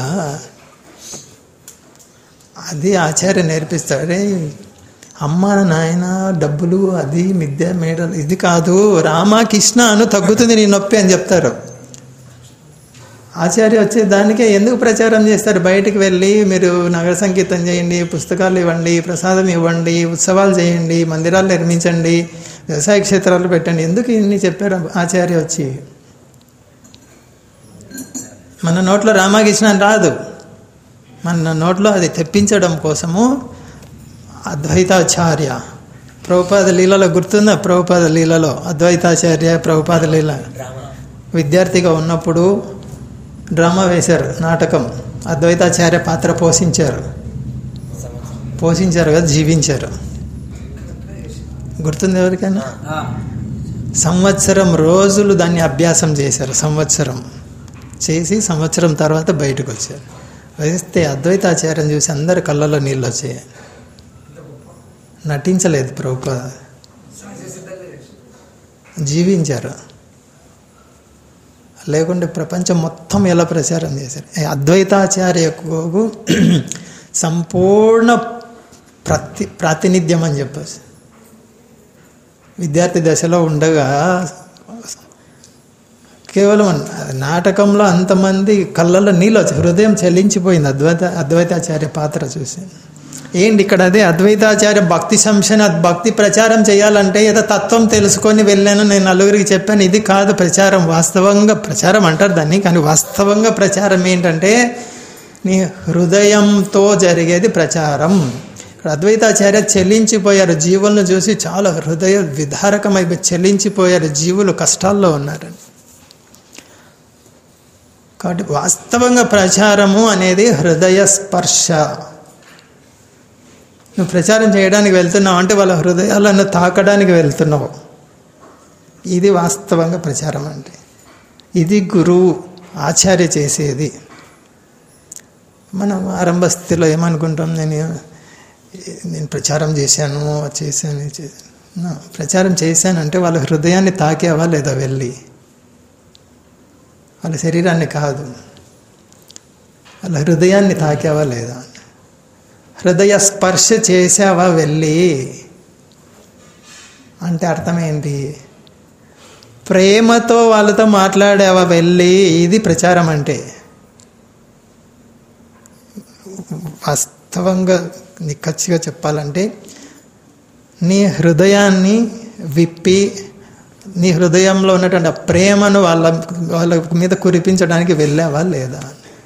అది ఆచార్య నేర్పిస్తాడే అమ్మ నాయన డబ్బులు అది మిద్దె మేడలు ఇది కాదు రామకృష్ణ అను తగ్గుతుంది నీ నొప్పి అని చెప్తారు ఆచార్య వచ్చే దానికే ఎందుకు ప్రచారం చేస్తారు బయటికి వెళ్ళి మీరు నగర సంకీర్తన చేయండి పుస్తకాలు ఇవ్వండి ప్రసాదం ఇవ్వండి ఉత్సవాలు చేయండి మందిరాలు నిర్మించండి వ్యవసాయ క్షేత్రాలు పెట్టండి ఎందుకు ఇన్ని చెప్పారు ఆచార్య వచ్చి మన నోట్లో రామకృష్ణ అని రాదు మన నోట్లో అది తెప్పించడం కోసము అద్వైతాచార్య ప్రభుపాద లీలలో గుర్తుందా ప్రభుపాద లీలలో అద్వైతాచార్య ప్రభుపాద లీల డ్రామా విద్యార్థిగా ఉన్నప్పుడు డ్రామా వేశారు నాటకం అద్వైతాచార్య పాత్ర పోషించారు సంవత్సరం పోషించారు కదా జీవించారు గుర్తుంది ఎవరికైనా సంవత్సరం రోజులు దాన్ని అభ్యాసం చేశారు సంవత్సరం చేసి సంవత్సరం తర్వాత బయటకు వచ్చారు వస్తే అద్వైతాచార్యం చూసి అందరి కళ్ళలో నీళ్ళు వచ్చాయి నటించలేదు ప్రభుపాద జీవించారు లేకుంటే ప్రపంచం మొత్తం ఎలా ప్రచారం చేశారు ఈ అద్వైతాచార్యకు సంపూర్ణ ప్రతి ప్రాతినిధ్యం అని చెప్పచ్చు విద్యార్థి దశలో ఉండగా కేవలం నాటకంలో అంతమంది కళ్ళల్లో నీళ్ళు వచ్చి హృదయం చెల్లించిపోయింది అద్వైత అద్వైతాచార్య పాత్ర చూసి ఏంటి ఇక్కడ అదే అద్వైతాచార్య భక్తి సంశన భక్తి ప్రచారం చేయాలంటే ఏదో తత్వం తెలుసుకొని వెళ్ళాను నేను నలుగురికి చెప్పాను ఇది కాదు ప్రచారం వాస్తవంగా ప్రచారం అంటారు దాన్ని కానీ వాస్తవంగా ప్రచారం ఏంటంటే నీ హృదయంతో జరిగేది ప్రచారం ఇక్కడ అద్వైతాచార్య చెల్లించిపోయారు జీవులను చూసి చాలా హృదయ విధారకమైపోయి చెల్లించిపోయారు జీవులు కష్టాల్లో ఉన్నారని కాబట్టి వాస్తవంగా ప్రచారము అనేది హృదయ స్పర్శ నువ్వు ప్రచారం చేయడానికి వెళ్తున్నావు అంటే వాళ్ళ హృదయాలను తాకడానికి వెళ్తున్నావు ఇది వాస్తవంగా ప్రచారం అంటే ఇది గురువు ఆచార్య చేసేది మనం ఆరంభ స్థితిలో ఏమనుకుంటాం నేను నేను ప్రచారం చేశాను అది చేశాను ఇది చేశాను నా, ప్రచారం చేశానంటే వాళ్ళ హృదయాన్ని తాకేవా లేదా వెళ్ళి వాళ్ళ శరీరాన్ని కాదు వాళ్ళ హృదయాన్ని తాకావా లేదా హృదయ స్పర్శ చేసావా వెళ్ళి అంటే అర్థం ఏంటి ప్రేమతో వాళ్ళతో మాట్లాడావా వెళ్ళి ఇది ప్రచారం అంటే వాస్తవంగా నిక్కచ్చిగా చెప్పాలంటే నీ హృదయాన్ని విప్పి నీ హృదయంలో ఉన్నటువంటి ఆ ప్రేమను వాళ్ళ వాళ్ళ మీద కురిపించడానికి వెళ్ళావా లేదా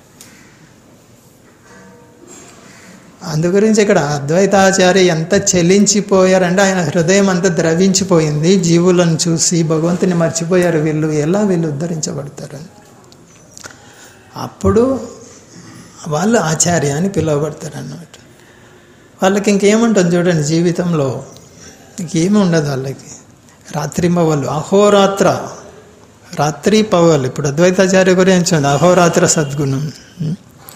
అందు గురించి ఇక్కడ అద్వైతాచార్య ఎంత చెల్లించిపోయారంటే ఆయన హృదయం అంతా ద్రవించిపోయింది జీవులను చూసి భగవంతుని మర్చిపోయారు వీళ్ళు ఎలా వీళ్ళు ఉద్ధరించబడతారని అప్పుడు వాళ్ళు ఆచార్య అని పిలువబడతారు అన్నమాట వాళ్ళకి ఇంకేముంటుంది చూడండి జీవితంలో ఇంకేమి ఉండదు వాళ్ళకి రాత్రింబవళ్ళు అహోరాత్ర రాత్రి పగలు ఇప్పుడు అద్వైతాచార్య గురించి ఉంది అహోరాత్ర సద్గుణం ఉం?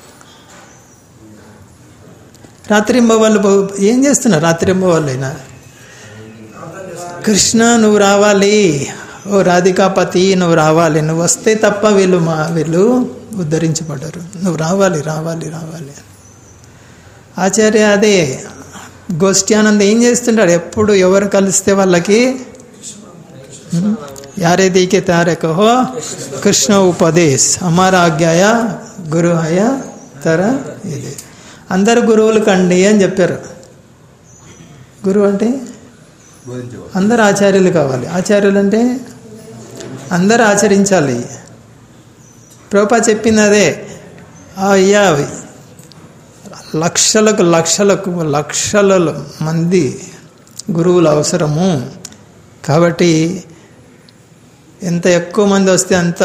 రాత్రింబవళ్ళు బహు- ఏం చేస్తున్నారు రాత్రింబవళ్ళు అయినా కృష్ణ నువ్వు రావాలి ఓ రాధికాపతి నువ్వు రావాలి నువ్వు వస్తే తప్ప వీళ్ళు మా వీళ్ళు ఉద్ధరించబడ్డారు నువ్వు రావాలి రావాలి రావాలి ఆచార్య అదే గోష్ఠ్యానంద ఏం చేస్తుంటాడు ఎప్పుడు ఎవరు కలిస్తే వాళ్ళకి యారే దీకే తారే కహో కృష్ణ ఉపదేశ్ అమర ఆజ్ఞాయ గురు హయ తర ఇది అందరు గురువులు కండి అని చెప్పారు గురువు అంటే బోధించేవాడు అందరు ఆచార్యులు కావాలి ఆచార్యులు అంటే అందరు ఆచరించాలి ప్రోపా చెప్పింది అదే అయ్యా లక్షలకు లక్షలకు లక్షల మంది గురువులు అవసరము కాబట్టి ఎంత ఎక్కువ మంది వస్తే అంత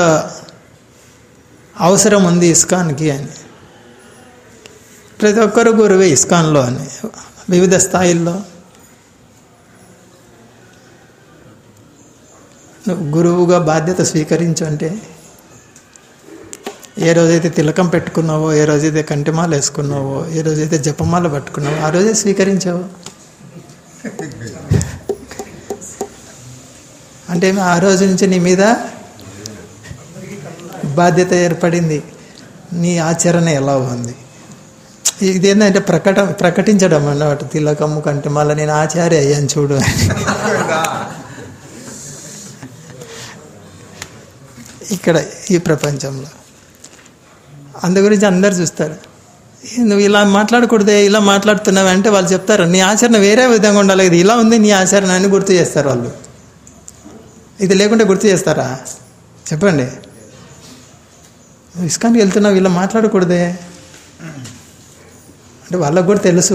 అవసరం ఉంది ఇస్కాన్కి అని ప్రతి ఒక్కరు గురువే ఇస్కాన్లో అని వివిధ స్థాయిల్లో నువ్వు గురువుగా బాధ్యత స్వీకరించు అంటే ఏ రోజైతే తిలకం పెట్టుకున్నావో ఏ రోజైతే కంటిమాల వేసుకున్నావో ఏ రోజైతే జపమాల పట్టుకున్నావో ఆ రోజే స్వీకరించావు అంటే ఆ రోజు నుంచి నీ మీద బాధ్యత ఏర్పడింది నీ ఆచరణ ఎలా ఉంది ఇదేంటంటే ప్రకట ప్రకటించడం అన్నమాట తిలకము కంటిమాల నేను ఆచార్య అయ్యాను చూడు అని ఇక్కడ ఈ ప్రపంచంలో అందు గురించి అందరు చూస్తారు "ఏ, నువ్వు ఇలా మాట్లాడకూడదే ఇలా మాట్లాడుతున్నావు అంటే వాళ్ళు చెప్తారు నీ ఆచరణ వేరే విధంగా ఉండాలి ఇది ఇలా ఉంది నీ ఆచరణ అని గుర్తు చేస్తారు వాళ్ళు ఇది లేకుంటే గుర్తు చేస్తారా చెప్పండి నువ్వు ఇస్కాన్కి వెళ్తున్నావు ఇలా మాట్లాడకూడదే అంటే వాళ్ళకు కూడా తెలుసు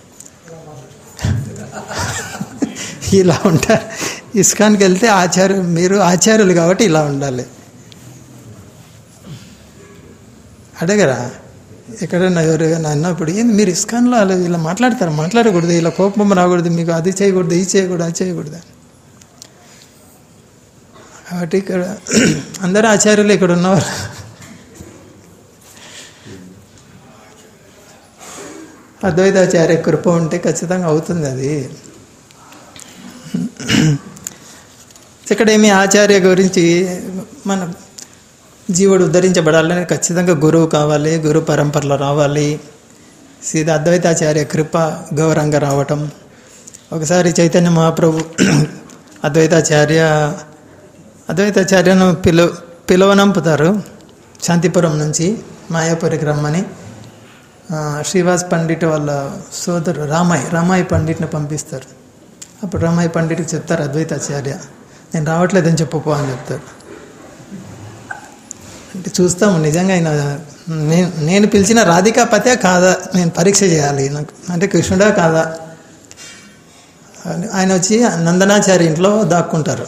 ఇలా ఉంటారు ఇస్కాన్కి వెళ్తే ఆచార్య మీరు ఆచార్యులు కాబట్టి ఇలా ఉండాలి అడగరా ఎక్కడన్నా ఎవరైనా అన్నప్పుడు ఏంది మీరు ఇస్కాన్లో అలా ఇలా మాట్లాడతారు మాట్లాడకూడదు ఇలా కోపం రాకూడదు మీకు అది చేయకూడదు ఇది చేయకూడదు అది చేయకూడదు అని. కాబట్టి ఇక్కడ అందరూ ఆచార్యులు ఇక్కడ ఉన్నవారు అద్వైతాచార్య కృప ఉంటే ఖచ్చితంగా అవుతుంది అది ఇక్కడ ఏమి ఆచార్య గురించి మన జీవుడు ఉద్ధరించబడాలని ఖచ్చితంగా గురువు కావాలి గురు పరంపరలో రావాలి సీదా అద్వైతాచార్య కృప గౌరవంగా రావటం ఒకసారి చైతన్య మహాప్రభు అద్వైతాచార్య అద్వైతాచార్యను పిలు పిలువనంపుతారు శాంతిపురం నుంచి మాయాపురికి రమ్మని ఆ, శ్రీవాస్ పండిట్ వాళ్ళ సోదరు రామాయ్ రామాయ్ పండిట్ని పంపిస్తారు అప్పుడు రామాయ్ పండిట్కి చెప్తారు అద్వైతాచార్య నేను రావట్లేదని చెప్పపో అని చెప్తారు అంటే చూస్తాము నిజంగా ఆయన నేను నేను పిలిచిన రాధికాపతే కాదా నేను పరీక్ష చేయాలి నాకు అంటే కృష్ణుడా కాదా అని ఆయన వచ్చి నందనాచారి ఇంట్లో దాక్కుంటారు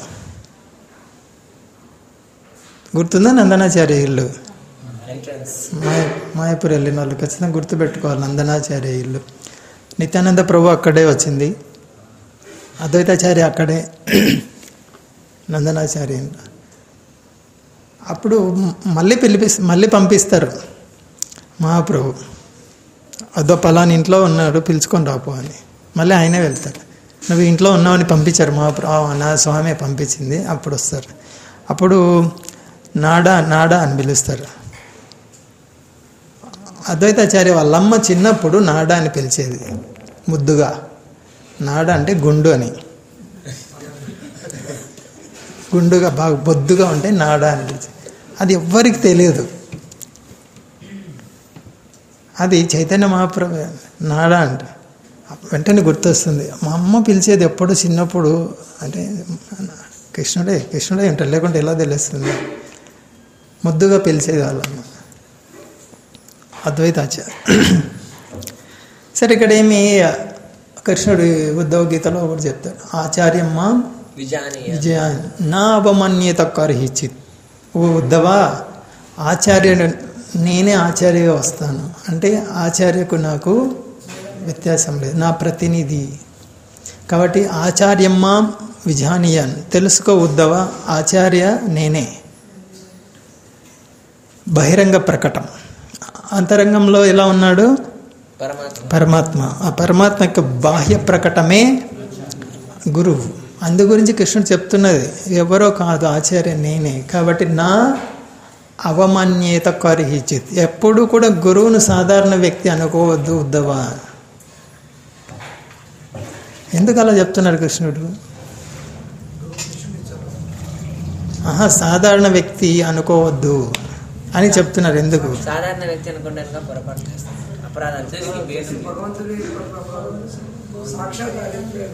గుర్తుందా నందనాచార్య ఇల్లు ఎంట్రన్స్ మాయ మాయపూర్ వెళ్ళిన వాళ్ళు ఖచ్చితంగా గుర్తుపెట్టుకోవాలి నందనాచార్య ఇల్లు నిత్యానంద ప్రభు అక్కడే వచ్చింది అద్వైతాచార్య అక్కడే నందనాచార్య ఇంట్లో. అప్పుడు మ- మళ్ళీ పిలిపి మళ్ళీ పంపిస్తారు మహాప్రభు అదో పలాని ఇంట్లో ఉన్నాడు పిలుచుకొని రాపో అని మళ్ళీ ఆయనే వెళ్తారు నువ్వు ఇంట్లో ఉన్నావని పంపించారు మహాప్రభు "ఆ, నా స్వామి పంపించింది అప్పుడు వస్తారు అప్పుడు నాడా నాడా అని పిలుస్తారు అద్వైతాచార్య వాళ్ళమ్మ చిన్నప్పుడు నాడా అని పిలిచేది ముద్దుగా నాడా అంటే గుండు అని గుండుగా బాగా బొద్దుగా ఉంటే నాడా అని పిలిచేది అది ఎవ్వరికి తెలియదు అది చైతన్య మహాప్రభు నాడా అంట వెంటనే గుర్తొస్తుంది మా అమ్మ పిలిచేది ఎప్పుడు చిన్నప్పుడు అంటే కృష్ణుడే కృష్ణుడే ఉంటాడు లేకుంటే ఎలా తెలుస్తుంది ముద్దుగా పిలిచేది వాళ్ళమ్మ అద్వైతాచార్య సరే ఇక్కడ ఏమి కృష్ణుడు ఉద్ధవ గీతలో ఒకటి చెప్తాడు ఆచార్యమ్మ విజానీయ విజయ నా అవమాన్యత కర్హిచిత్ ఓ ఉద్ధవ ఆచార్యుడు నేనే ఆచార్యగా వస్తాను అంటే ఆచార్యకు నాకు వ్యత్యాసం లేదు నా ప్రతినిధి కాబట్టి ఆచార్యమ్మ విజానీయన్ తెలుసుకో ఉద్ధవ ఆచార్య నేనే బహిరంగ ప్రకటం అంతరంగంలో ఎలా ఉన్నాడు పరమాత్మ పరమాత్మ ఆ పరమాత్మ యొక్క బాహ్య ప్రకటమే గురువు అందు గురించి కృష్ణుడు చెప్తున్నది ఎవరో కాదు ఆచార్య నేనే కాబట్టి నా అవమాన్యేత కరిహిచిత్ ఎప్పుడు కూడా గురువును సాధారణ వ్యక్తి అనుకోవద్దు ఉద్దవ ఎందుకు అలా చెప్తున్నాడు కృష్ణుడు ఆహా సాధారణ వ్యక్తి అనుకోవద్దు అని చెప్తున్నారు ఎందుకు సాధారణ వ్యక్తి అనుకుంటానుగా పొరపాటు చేస్తాను అపరాధాలు అందరికీ బేసిక్ భగవంతుడి సాక్షాత్కారం లేదా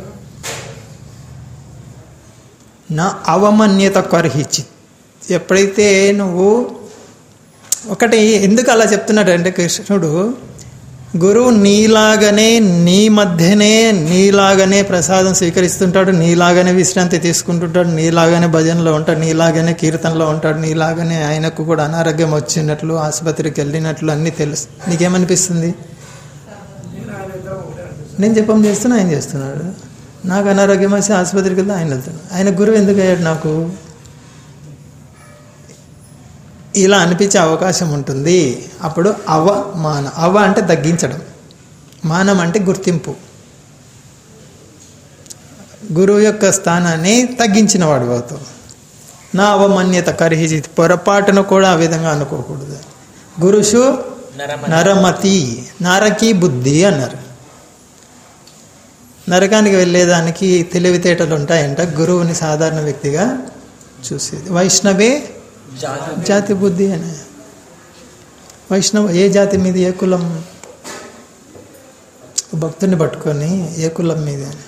నా అవమాన్యత కర్హిచిత్ ఎప్పుడైతే నువ్వు ఒకటి ఎందుకు అలా చెప్తున్నాడు అంటే కృష్ణుడు గురువు నీలాగనే నీ మధ్యనే నీలాగనే ప్రసాదం స్వీకరిస్తుంటాడు నీలాగనే విశ్రాంతి తీసుకుంటుంటాడు నీలాగనే భజనలో ఉంటాడు నీలాగనే కీర్తనలో ఉంటాడు నీలాగనే ఆయనకు కూడా అనారోగ్యం వచ్చినట్లు ఆసుపత్రికి వెళ్ళినట్లు అన్నీ తెలుసు నీకేమనిపిస్తుంది నేను ఆయన ఇద్దరం ఒకటే అనిపిస్తుంది నేను జపం చేస్తున్నా ఆయన చేస్తున్నాడు నాకు అనారోగ్యం వచ్చి ఆసుపత్రికి వెళ్తే ఆయన వెళ్తున్నాడు ఆయన గురువు ఎందుకు అయ్యాడు నాకు ఇలా అనిపించే అవకాశం ఉంటుంది అప్పుడు అవమాన అవ అంటే తగ్గించడం మానం అంటే గుర్తింపు గురువు యొక్క స్థానాన్ని తగ్గించిన వాడు అవుతావు నా అవమాన్యత కరిహిచి పొరపాటును కూడా ఆ విధంగా అనుకోకూడదు గురుషు నరమ నరమతి నరకి బుద్ధి అన్నారు నరకానికి వెళ్ళేదానికి తెలివితేటలు ఉంటాయంట గురువుని సాధారణ వ్యక్తిగా చూసేది వైష్ణవే జాతి జాతి బుద్ధి అని వైష్ణవ ఏ జాతి మీద ఏ కులం భక్తుని పట్టుకొని ఏ కులం మీద అని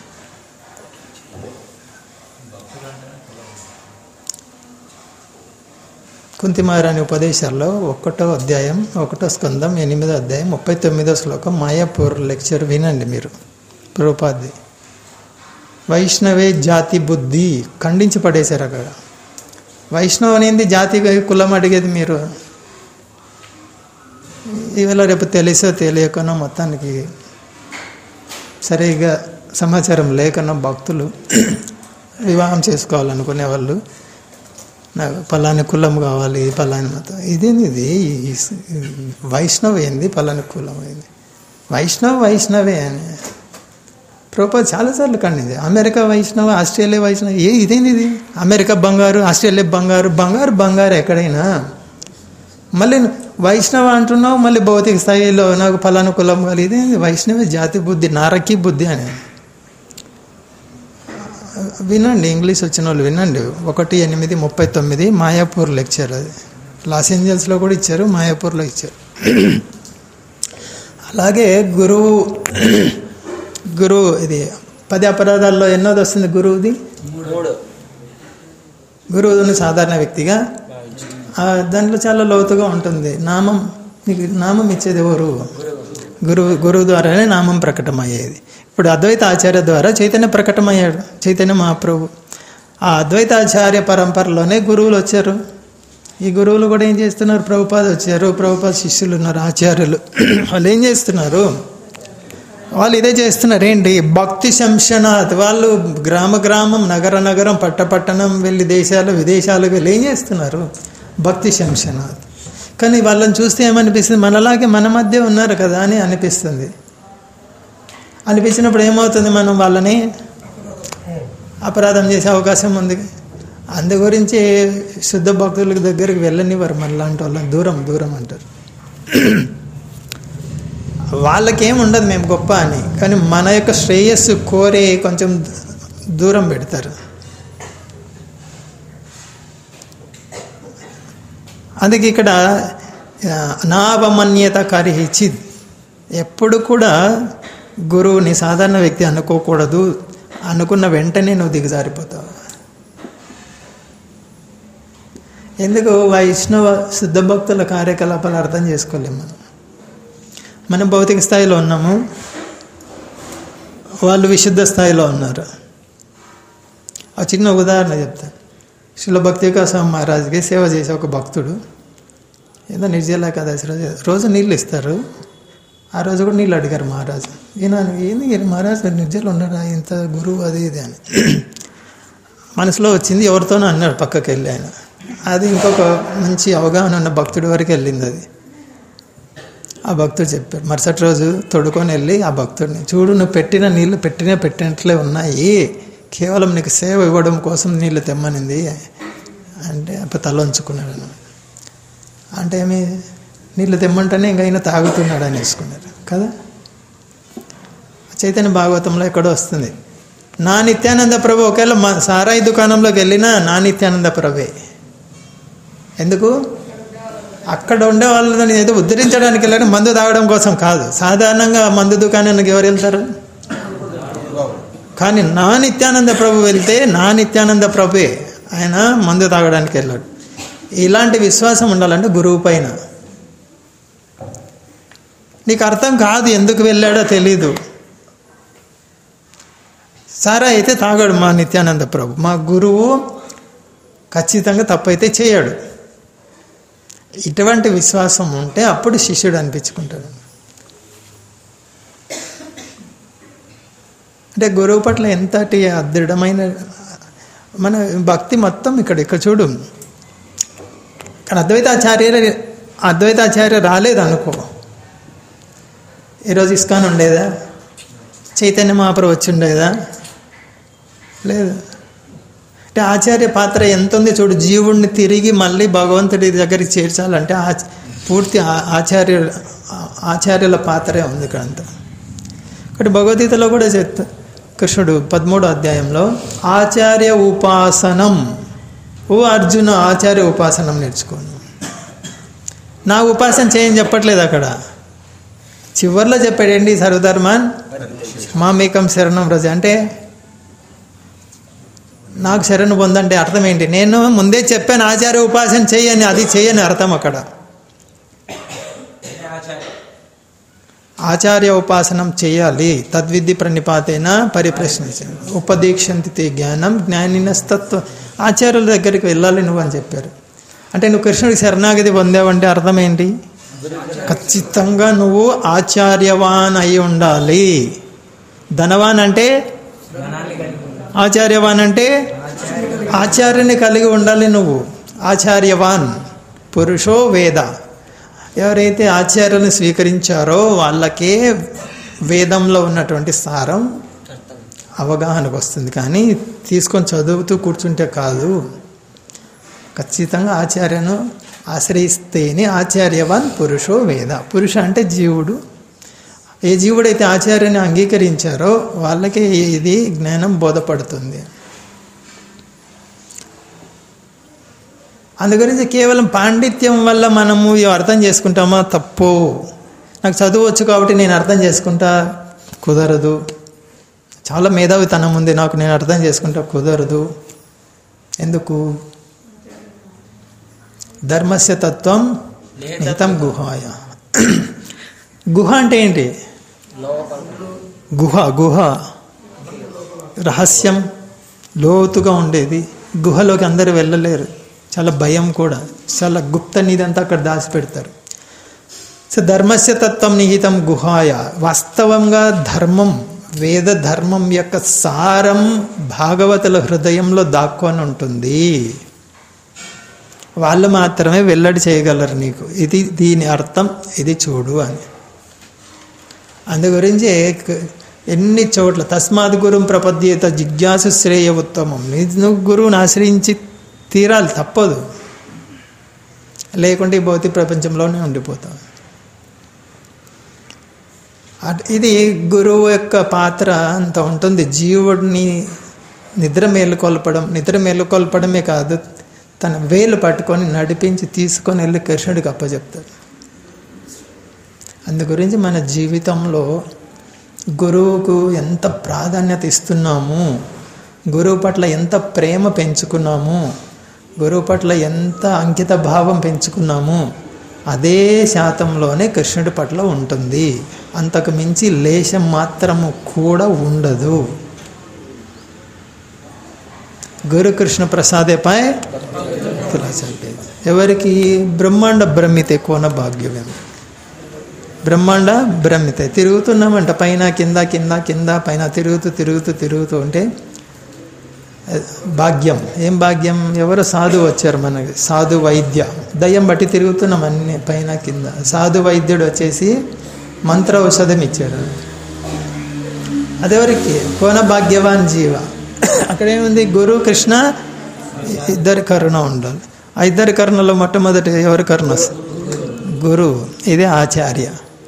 కుంతిమారాని ఉపదేశాల్లో ఒకటో అధ్యాయం ఒకటో స్కందం ఎనిమిదో అధ్యాయం ముప్పై తొమ్మిదో శ్లోకం మాయాపూర్ లెక్చర్ వినండి మీరు ప్రభుపాది వైష్ణవే జాతి బుద్ధి ఖండించి పడేశారు అక్కడ వైష్ణవ్ అనేది జాతి కులం అడిగేది మీరు ఈవేళ రేపు తెలిసో తెలియకనో మొత్తానికి సరిగా సమాచారం లేకనో భక్తులు వివాహం చేసుకోవాలనుకునే వాళ్ళు నాకు పలాని కులం కావాలి పలాని మతం ఇదేంది ఇది ఈ వైష్ణవ ఏంది పలాని కులం ఏంది వైష్ణవ్ వైష్ణవే అని ప్రభుపాద్ చాలాసార్లు కండింది అమెరికా వైష్ణవ ఆస్ట్రేలియా వైష్ణవ ఏ ఇదేంది ఇది అమెరికా బంగారు ఆస్ట్రేలియా బంగారు బంగారు బంగారు ఎక్కడైనా మళ్ళీ వైష్ణవ అంటున్నావు మళ్ళీ భౌతిక స్థాయిలో నాకు ఫలానా కులం కాదు ఇదేంది వైష్ణవ జాతి బుద్ధి నారకి బుద్ధి అని వినండి ఇంగ్లీష్ వచ్చిన వాళ్ళు వినండి ఒకటి ఎనిమిది ముప్పై తొమ్మిది మాయాపూర్ లెక్చర్ అది లాస్ ఏంజల్స్లో కూడా ఇచ్చారు మాయాపూర్లో ఇచ్చారు అలాగే గురువు గురువు ఇది పది అపరాధాల్లో ఎన్నోది వస్తుంది గురువుది మూడు గురువుని సాధారణ వ్యక్తిగా ఆ దాంట్లో చాలా లోతుగా ఉంటుంది నామం నీకు నామం ఇచ్చేది ఎవరు గురువు గురువు ద్వారానే నామం ప్రకటమయ్యేది ఇప్పుడు అద్వైత ఆచార్య ద్వారా చైతన్య ప్రకటమయ్యాడు చైతన్య మహాప్రభు ఆ అద్వైత ఆచార్య పరంపరలోనే గురువులు వచ్చారు ఈ గురువులు కూడా ఏం చేస్తున్నారు ప్రభుపాద వచ్చారు ప్రభుపాద శిష్యులు ఉన్నారు ఆచార్యులు వాళ్ళు ఏం చేస్తున్నారు వాళ్ళు ఇదే చేస్తున్నారు ఏంటి భక్తి శంషనాథ్ వాళ్ళు గ్రామ గ్రామం నగర నగరం పట్ట పట్టణం వెళ్ళి దేశాలు విదేశాలకు వెళ్ళి ఏం చేస్తున్నారు భక్తి శంషనాథ్ కానీ వాళ్ళని చూస్తే ఏమనిపిస్తుంది మనలాగే మన మధ్య ఉన్నారు కదా అని అనిపిస్తుంది అనిపించినప్పుడు ఏమవుతుంది మనం వాళ్ళని అపరాధం చేసే అవకాశం ఉంది అందు గురించి శుద్ధ భక్తుల దగ్గరికి వెళ్ళనివ్వరు మనలాంటి వాళ్ళని దూరం దూరం అంటారు వాళ్ళకేం ఉండదు మేము గొప్ప అని కానీ మన యొక్క శ్రేయస్సు కోరే కొంచెం దూరం పెడతారు అందుకే ఇక్కడ ఆ, నావమన్యత కరిహిచిద్ ఎప్పుడు కూడా గురువుని సాధారణ వ్యక్తి అనుకోకూడదు అనుకున్న వెంటనే నువ్వు దిగజారిపోతావు ఎందుకు వైష్ణవ శుద్ధ భక్తుల కార్యకలాపాలు అర్థం చేసుకోలేము మనం మనం భౌతిక స్థాయిలో ఉన్నాము వాళ్ళు విశుద్ధ స్థాయిలో ఉన్నారు ఆ చిన్న ఉదాహరణ చెప్తాను శిల భక్తి వికాసం మహారాజుకి సేవ చేసే ఒక భక్తుడు ఏదో నిర్జల ఏకాదశి రోజు రోజు నీళ్ళు ఇస్తారు ఆ రోజు కూడా నీళ్ళు అడిగారు మహారాజు ఈయన ఏంది ఈయన మహారాజు నిర్జలు ఉన్నారా ఇంత గురువు అది ఇది అని మనసులో వచ్చింది ఎవరితోనో అన్నాడు పక్కకి వెళ్ళి ఆయన అది ఇంకొక మంచి అవగాహన ఉన్న భక్తుడి వరకు వెళ్ళింది అది ఆ భక్తుడు చెప్పాడు మరుసటి రోజు తొడుకొని వెళ్ళి ఆ భక్తుడిని చూడు నువ్వు పెట్టిన నీళ్ళు పెట్టిన పెట్టినట్లే ఉన్నాయి కేవలం నీకు సేవ ఇవ్వడం కోసం నీళ్ళు తెమ్మనింది అంటే అప్పుడు తల ఉంచుకున్నాడు అన్నమాట. అంటే ఏమి నీళ్ళు తెమ్మంటేనే ఇంకా ఆయన తాగుతున్నాడు అని వేసుకున్నారు కదా చైతన్య భాగవతంలో ఎక్కడో వస్తుంది నా నిత్యానంద ప్రభు ఒకవేళ మా సారాయి దుకాణంలోకి వెళ్ళినా నా నిత్యానంద ప్రభే ఎందుకు అక్కడ ఉండే వాళ్ళని ఏదో ఉద్ధరించడానికి వెళ్ళాడు మందు తాగడం కోసం కాదు సాధారణంగా మందు దుకాణానికి ఎవరు వెళ్తారు కానీ నా నిత్యానంద ప్రభు వెళ్తే నా నిత్యానంద ప్రభుే ఆయన మందు తాగడానికి వెళ్ళాడు ఇలాంటి విశ్వాసం ఉండాలంటే గురువు పైన నీకు అర్థం కాదు ఎందుకు వెళ్ళాడో తెలీదు సారా అయితే తాగాడు మా నిత్యానంద ప్రభు మా గురువు ఖచ్చితంగా తప్పైతే చేయడు ఇటువంటి విశ్వాసం ఉంటే అప్పుడు శిష్యుడు అనిపించుకుంటాడు అంటే గురువు పట్ల ఎంతటి దృఢమైన మన భక్తి మొత్తం ఇక్కడ ఇక్కడ చూడు కానీ అద్వైతాచార్య అద్వైతాచార్య రాలేదు అనుకో ఈరోజు ఇస్కాన్ ఉండేదా చైతన్య మహాప్రభు వచ్చి ఉండేదా లేదు అంటే ఆచార్య పాత్ర ఎంత ఉంది చూడు జీవుడిని తిరిగి మళ్ళీ భగవంతుడి దగ్గరికి చేర్చాలంటే ఆ పూర్తి ఆ- ఆచార్య ఆచార్యుల పాత్రే ఉంది ఇక్కడ అంతా ఒకటి భగవద్గీతలో కూడా చెప్తా కృష్ణుడు పదమూడో అధ్యాయంలో ఆచార్య ఉపాసనం ఓ అర్జున ఆచార్య ఉపాసనం నేర్చుకోను నా ఉపాసన చేయని చెప్పట్లేదు అక్కడ చివర్లో చెప్పాడు ఏంటి సర్వధర్మాన్ మామేకం శరణం రజ అంటే నాకు శరణు పొందంటే అర్థం ఏంటి నేను ముందే చెప్పాను ఆచార్య ఉపాసన చేయని అది చేయని అర్థం అక్కడ ఆచార్య ఉపాసనం చేయాలి తద్విధి ప్రణిపాతైన పరిప్రశ్నించాను ఉపదీక్షంతి తే జ్ఞానం జ్ఞానినస్తత్వ ఆచార్యుల దగ్గరికి వెళ్ళాలి నువ్వు అని చెప్పారు అంటే నువ్వు కృష్ణుడికి శరణాగతి పొందావంటే అర్థం ఏంటి ఖచ్చితంగా నువ్వు ఆచార్యవాన్ అయి ఉండాలి ధనవాన్ అంటే ఆచార్యవాన్ అంటే ఆచార్యుని కలిగి ఉండాలి నువ్వు ఆచార్యవాన్ పురుషో వేద ఎవరైతే ఆచార్యులను స్వీకరించారో వాళ్ళకే వేదంలో ఉన్నటువంటి సారం అర్థం అవగాహనకు వస్తుంది కానీ తీసుకొని చదువుతూ కూర్చుంటే కాదు ఖచ్చితంగా ఆచార్యను ఆశ్రయిస్తేనే ఆచార్యవాన్ పురుషో వేద పురుష అంటే జీవుడు ఏ జీవుడైతే ఆచార్యని అంగీకరించారో వాళ్ళకి ఇది జ్ఞానం బోధపడుతుంది అందుగురించి కేవలం పాండిత్యం వల్ల మనము ఇవి అర్థం చేసుకుంటామా తప్పు నాకు చదువు వచ్చు కాబట్టి నేను అర్థం చేసుకుంటా కుదరదు చాలా మేధావితనం ఉంది నాకు నేను అర్థం చేసుకుంటా కుదరదు ఎందుకు ధర్మస్య తత్వం నిహితం గుహాయ గుహ అంటే ఏంటి లోపల గుహ గుహ రహస్యం లోతుగా ఉండేది గుహలోకి అందరూ వెళ్ళలేరు చాలా భయం కూడా చాలా గుప్త నిధంతా అక్కడ దాచిపెడతారు సో ధర్మస్య తత్వం నిహితం గుహాయ వాస్తవంగా ధర్మం వేద ధర్మం యొక్క సారం భాగవతుల హృదయంలో దాక్కొని ఉంటుంది వాళ్ళు మాత్రమే వెల్లడి చేయగలరు నీకు ఇది దీని అర్థం ఇది చూడు అని అందు గురించి క- ఎన్ని చోట్ల తస్మాత్ గురుం ప్రపద్యేత జిజ్ఞాసు శ్రేయ ఉత్తమం నీ నువ్వు గురువుని ఆశ్రయించి తీరాలి తప్పదు లేకుంటే ఈ భౌతిక ప్రపంచంలోనే ఉండిపోతాం అట్- ఇది గురువు యొక్క పాత్ర అంత ఉంటుంది జీవుడిని నిద్ర మేలుకొల్పడం నిద్ర మేలుకొల్పడమే కాదు తన వేలు పట్టుకొని నడిపించి తీసుకొని వెళ్ళి కృష్ణుడికి అప్పచెప్తాడు అందు గురించి మన జీవితంలో గురువుకు ఎంత ప్రాధాన్యత ఇస్తున్నాము గురువు పట్ల ఎంత ప్రేమ పెంచుకున్నాము గురువు పట్ల ఎంత అంకిత భావం పెంచుకున్నాము అదే శాతంలోనే కృష్ణుడి పట్ల ఉంటుంది అంతకు మించి లేశం మాత్రము కూడా ఉండదు గురు కృష్ణ ప్రసాదేపై భక్తులాచార్య ఎవరికి బ్రహ్మాండ భ్రమితే కోన భాగ్యమేమి బ్రహ్మాండ భ్రమితే తిరుగుతున్నామంట పైన కింద కింద కింద పైన తిరుగుతూ తిరుగుతూ తిరుగుతూ ఉంటే అది భాగ్యం ఏం భాగ్యం ఎవరో సాధువు వచ్చారు మనకి సాధు వైద్య దయ్యం బట్టి తిరుగుతున్నాం అన్ని పైన కింద సాధు వైద్యుడు వచ్చేసి మంత్ర ఔషధం ఇచ్చాడు అదెవరికి కోన భాగ్యవాన్ జీవ అక్కడేముంది గురు కృష్ణ ఇద్దరి కరుణ ఉండాలి ఆ ఇద్దరి కరుణలో మొట్టమొదటి ఎవరి కరుణ వస్తుంది గురువు ఇది ఆచార్య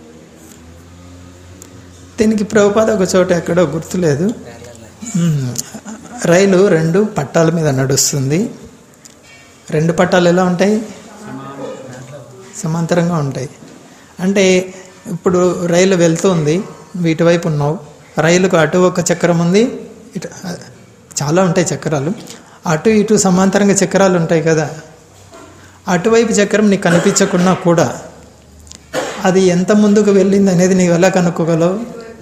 దీనికి ప్రభుపాద ఒక చోట ఎక్కడో గుర్తులేదు మ్మ్. రైలు రెండు పట్టాల మీద నడుస్తుంది రెండు పట్టాలు ఎలా ఉంటాయి సమాంతరంగా ఉంటాయి అంటే ఇప్పుడు రైలు వెళ్తుంది ఇటువైపు ఉన్నావు రైలుకు అటు ఒక చక్రం ఉంది ఇటు చాలా ఉంటాయి చక్రాలు అటు ఇటు సమాంతరంగా చక్రాలు ఉంటాయి కదా అటువైపు చక్రం నీకు కనిపించకున్నా కూడా అది ఎంత ముందుకు వెళ్ళింది అనేది నీవు ఎలా కనుక్కోగలవు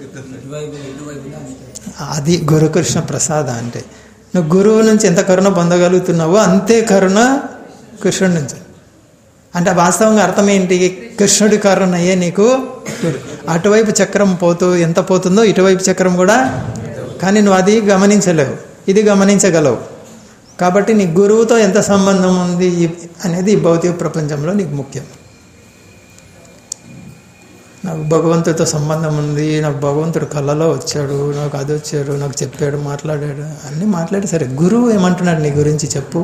అది గురుకృష్ణ ప్రసాద అంటే నువ్వు గురువు నుంచి ఎంత కరుణ పొందగలుగుతున్నావో అంతే కరుణ కృష్ణుడి నుంచి అంటే వాస్తవంగా అర్థం ఏంటి కృష్ణుడి కరుణయే నీకు గురు- అటువైపు చక్రం పోతూ ఎంత పోతుందో ఇటువైపు చక్రం కూడా కానీ నువ్వు అది గమనించలేవు ఇది గమనించగలవు కాబట్టి నీ గురువుతో ఎంత సంబంధం ఉంది ఈ- అనేది ఈ భౌతిక ప్రపంచంలో నీకు ముఖ్యం నాకు భగవంతుడితో సంబంధం ఉంది నాకు భగవంతుడు కళ్ళలో వచ్చాడు నాకు అది వచ్చాడు నాకు చెప్పాడు మాట్లాడాడు అన్నీ మాట్లాడి సరే గురువు ఏమంటున్నాడు నీ గురించి చెప్పు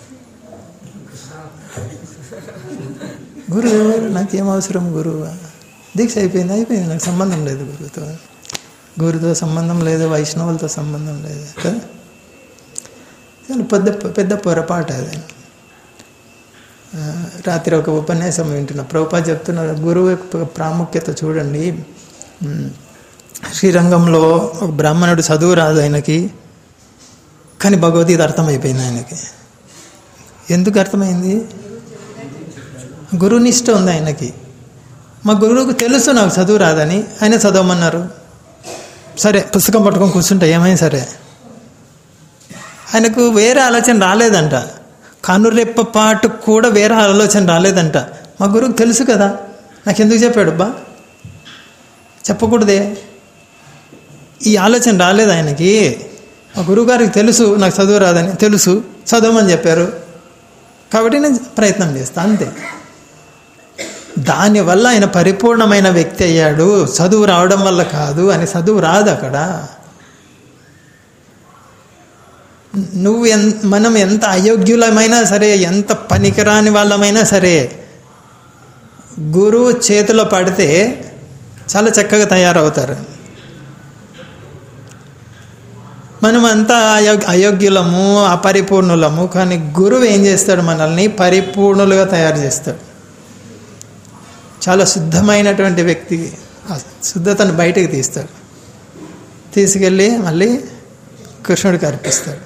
గురువు ఎవరు నాకేం అవసరం గురువు దీక్ష అయిపోయింది అయిపోయింది నాకు సంబంధం లేదు గురువుతో గురువుతో సంబంధం లేదు వైష్ణవులతో సంబంధం లేదు కదా చాలా పెద్ద పెద్ద పొరపాటు అది ఆ, రాత్రి ఒక ఉపన్యాసం వింటున్నా ప్రభుపాద చెప్తున్నారు గురువు యొక్క ప్రాముఖ్యత చూడండి ఉమ్, శ్రీరంగంలో ఒక బ్రాహ్మణుడు చదువు రాదు ఆయనకి కానీ భగవద్గీత అర్థమైపోయింది ఆయనకి ఎందుకు అర్థమైంది గురునిష్ట ఉంది ఆయనకి మా గురువుకు తెలుసు నాకు చదువు రాదని ఆయన చదవమన్నారు సరే పుస్తకం పట్టుకొని కూర్చుంటా ఏమైనా సరే ఆయనకు వేరే ఆలోచన రాలేదంట కనురెప్ప పాటు కూడా వేరే ఆలోచన రాలేదంట మా గురువుకు తెలుసు కదా నాకు ఎందుకు చెప్పాడు బా చెప్పకూడదే ఈ ఆలోచన రాలేదు ఆయనకి మా గురువుగారికి తెలుసు నాకు చదువు రాదని తెలుసు చదవమని చెప్పారు కాబట్టి నేను ప్రయత్నం చేస్తాను అంతే దానివల్ల ఆయన పరిపూర్ణమైన వ్యక్తి అయ్యాడు చదువు రావడం వల్ల కాదు అని చదువు రాదు అక్కడ నువ్వు ఎన్ మనం ఎంత అయోగ్యులమైనా సరే ఎంత పనికిరాని వాళ్ళమైనా సరే గురువు చేతిలో పడితే చాలా చక్కగా తయారవుతారు మనం అంతా అయో అయోగ్యులము అపరిపూర్ణులము కానీ గురువు ఏం చేస్తాడు మనల్ని పరిపూర్ణులుగా తయారు చేస్తాడు చాలా శుద్ధమైనటువంటి వ్యక్తి ఆ శుద్ధతను బయటకు తీస్తాడు తీసుకెళ్ళి మళ్ళీ కృష్ణుడికి అర్పిస్తాడు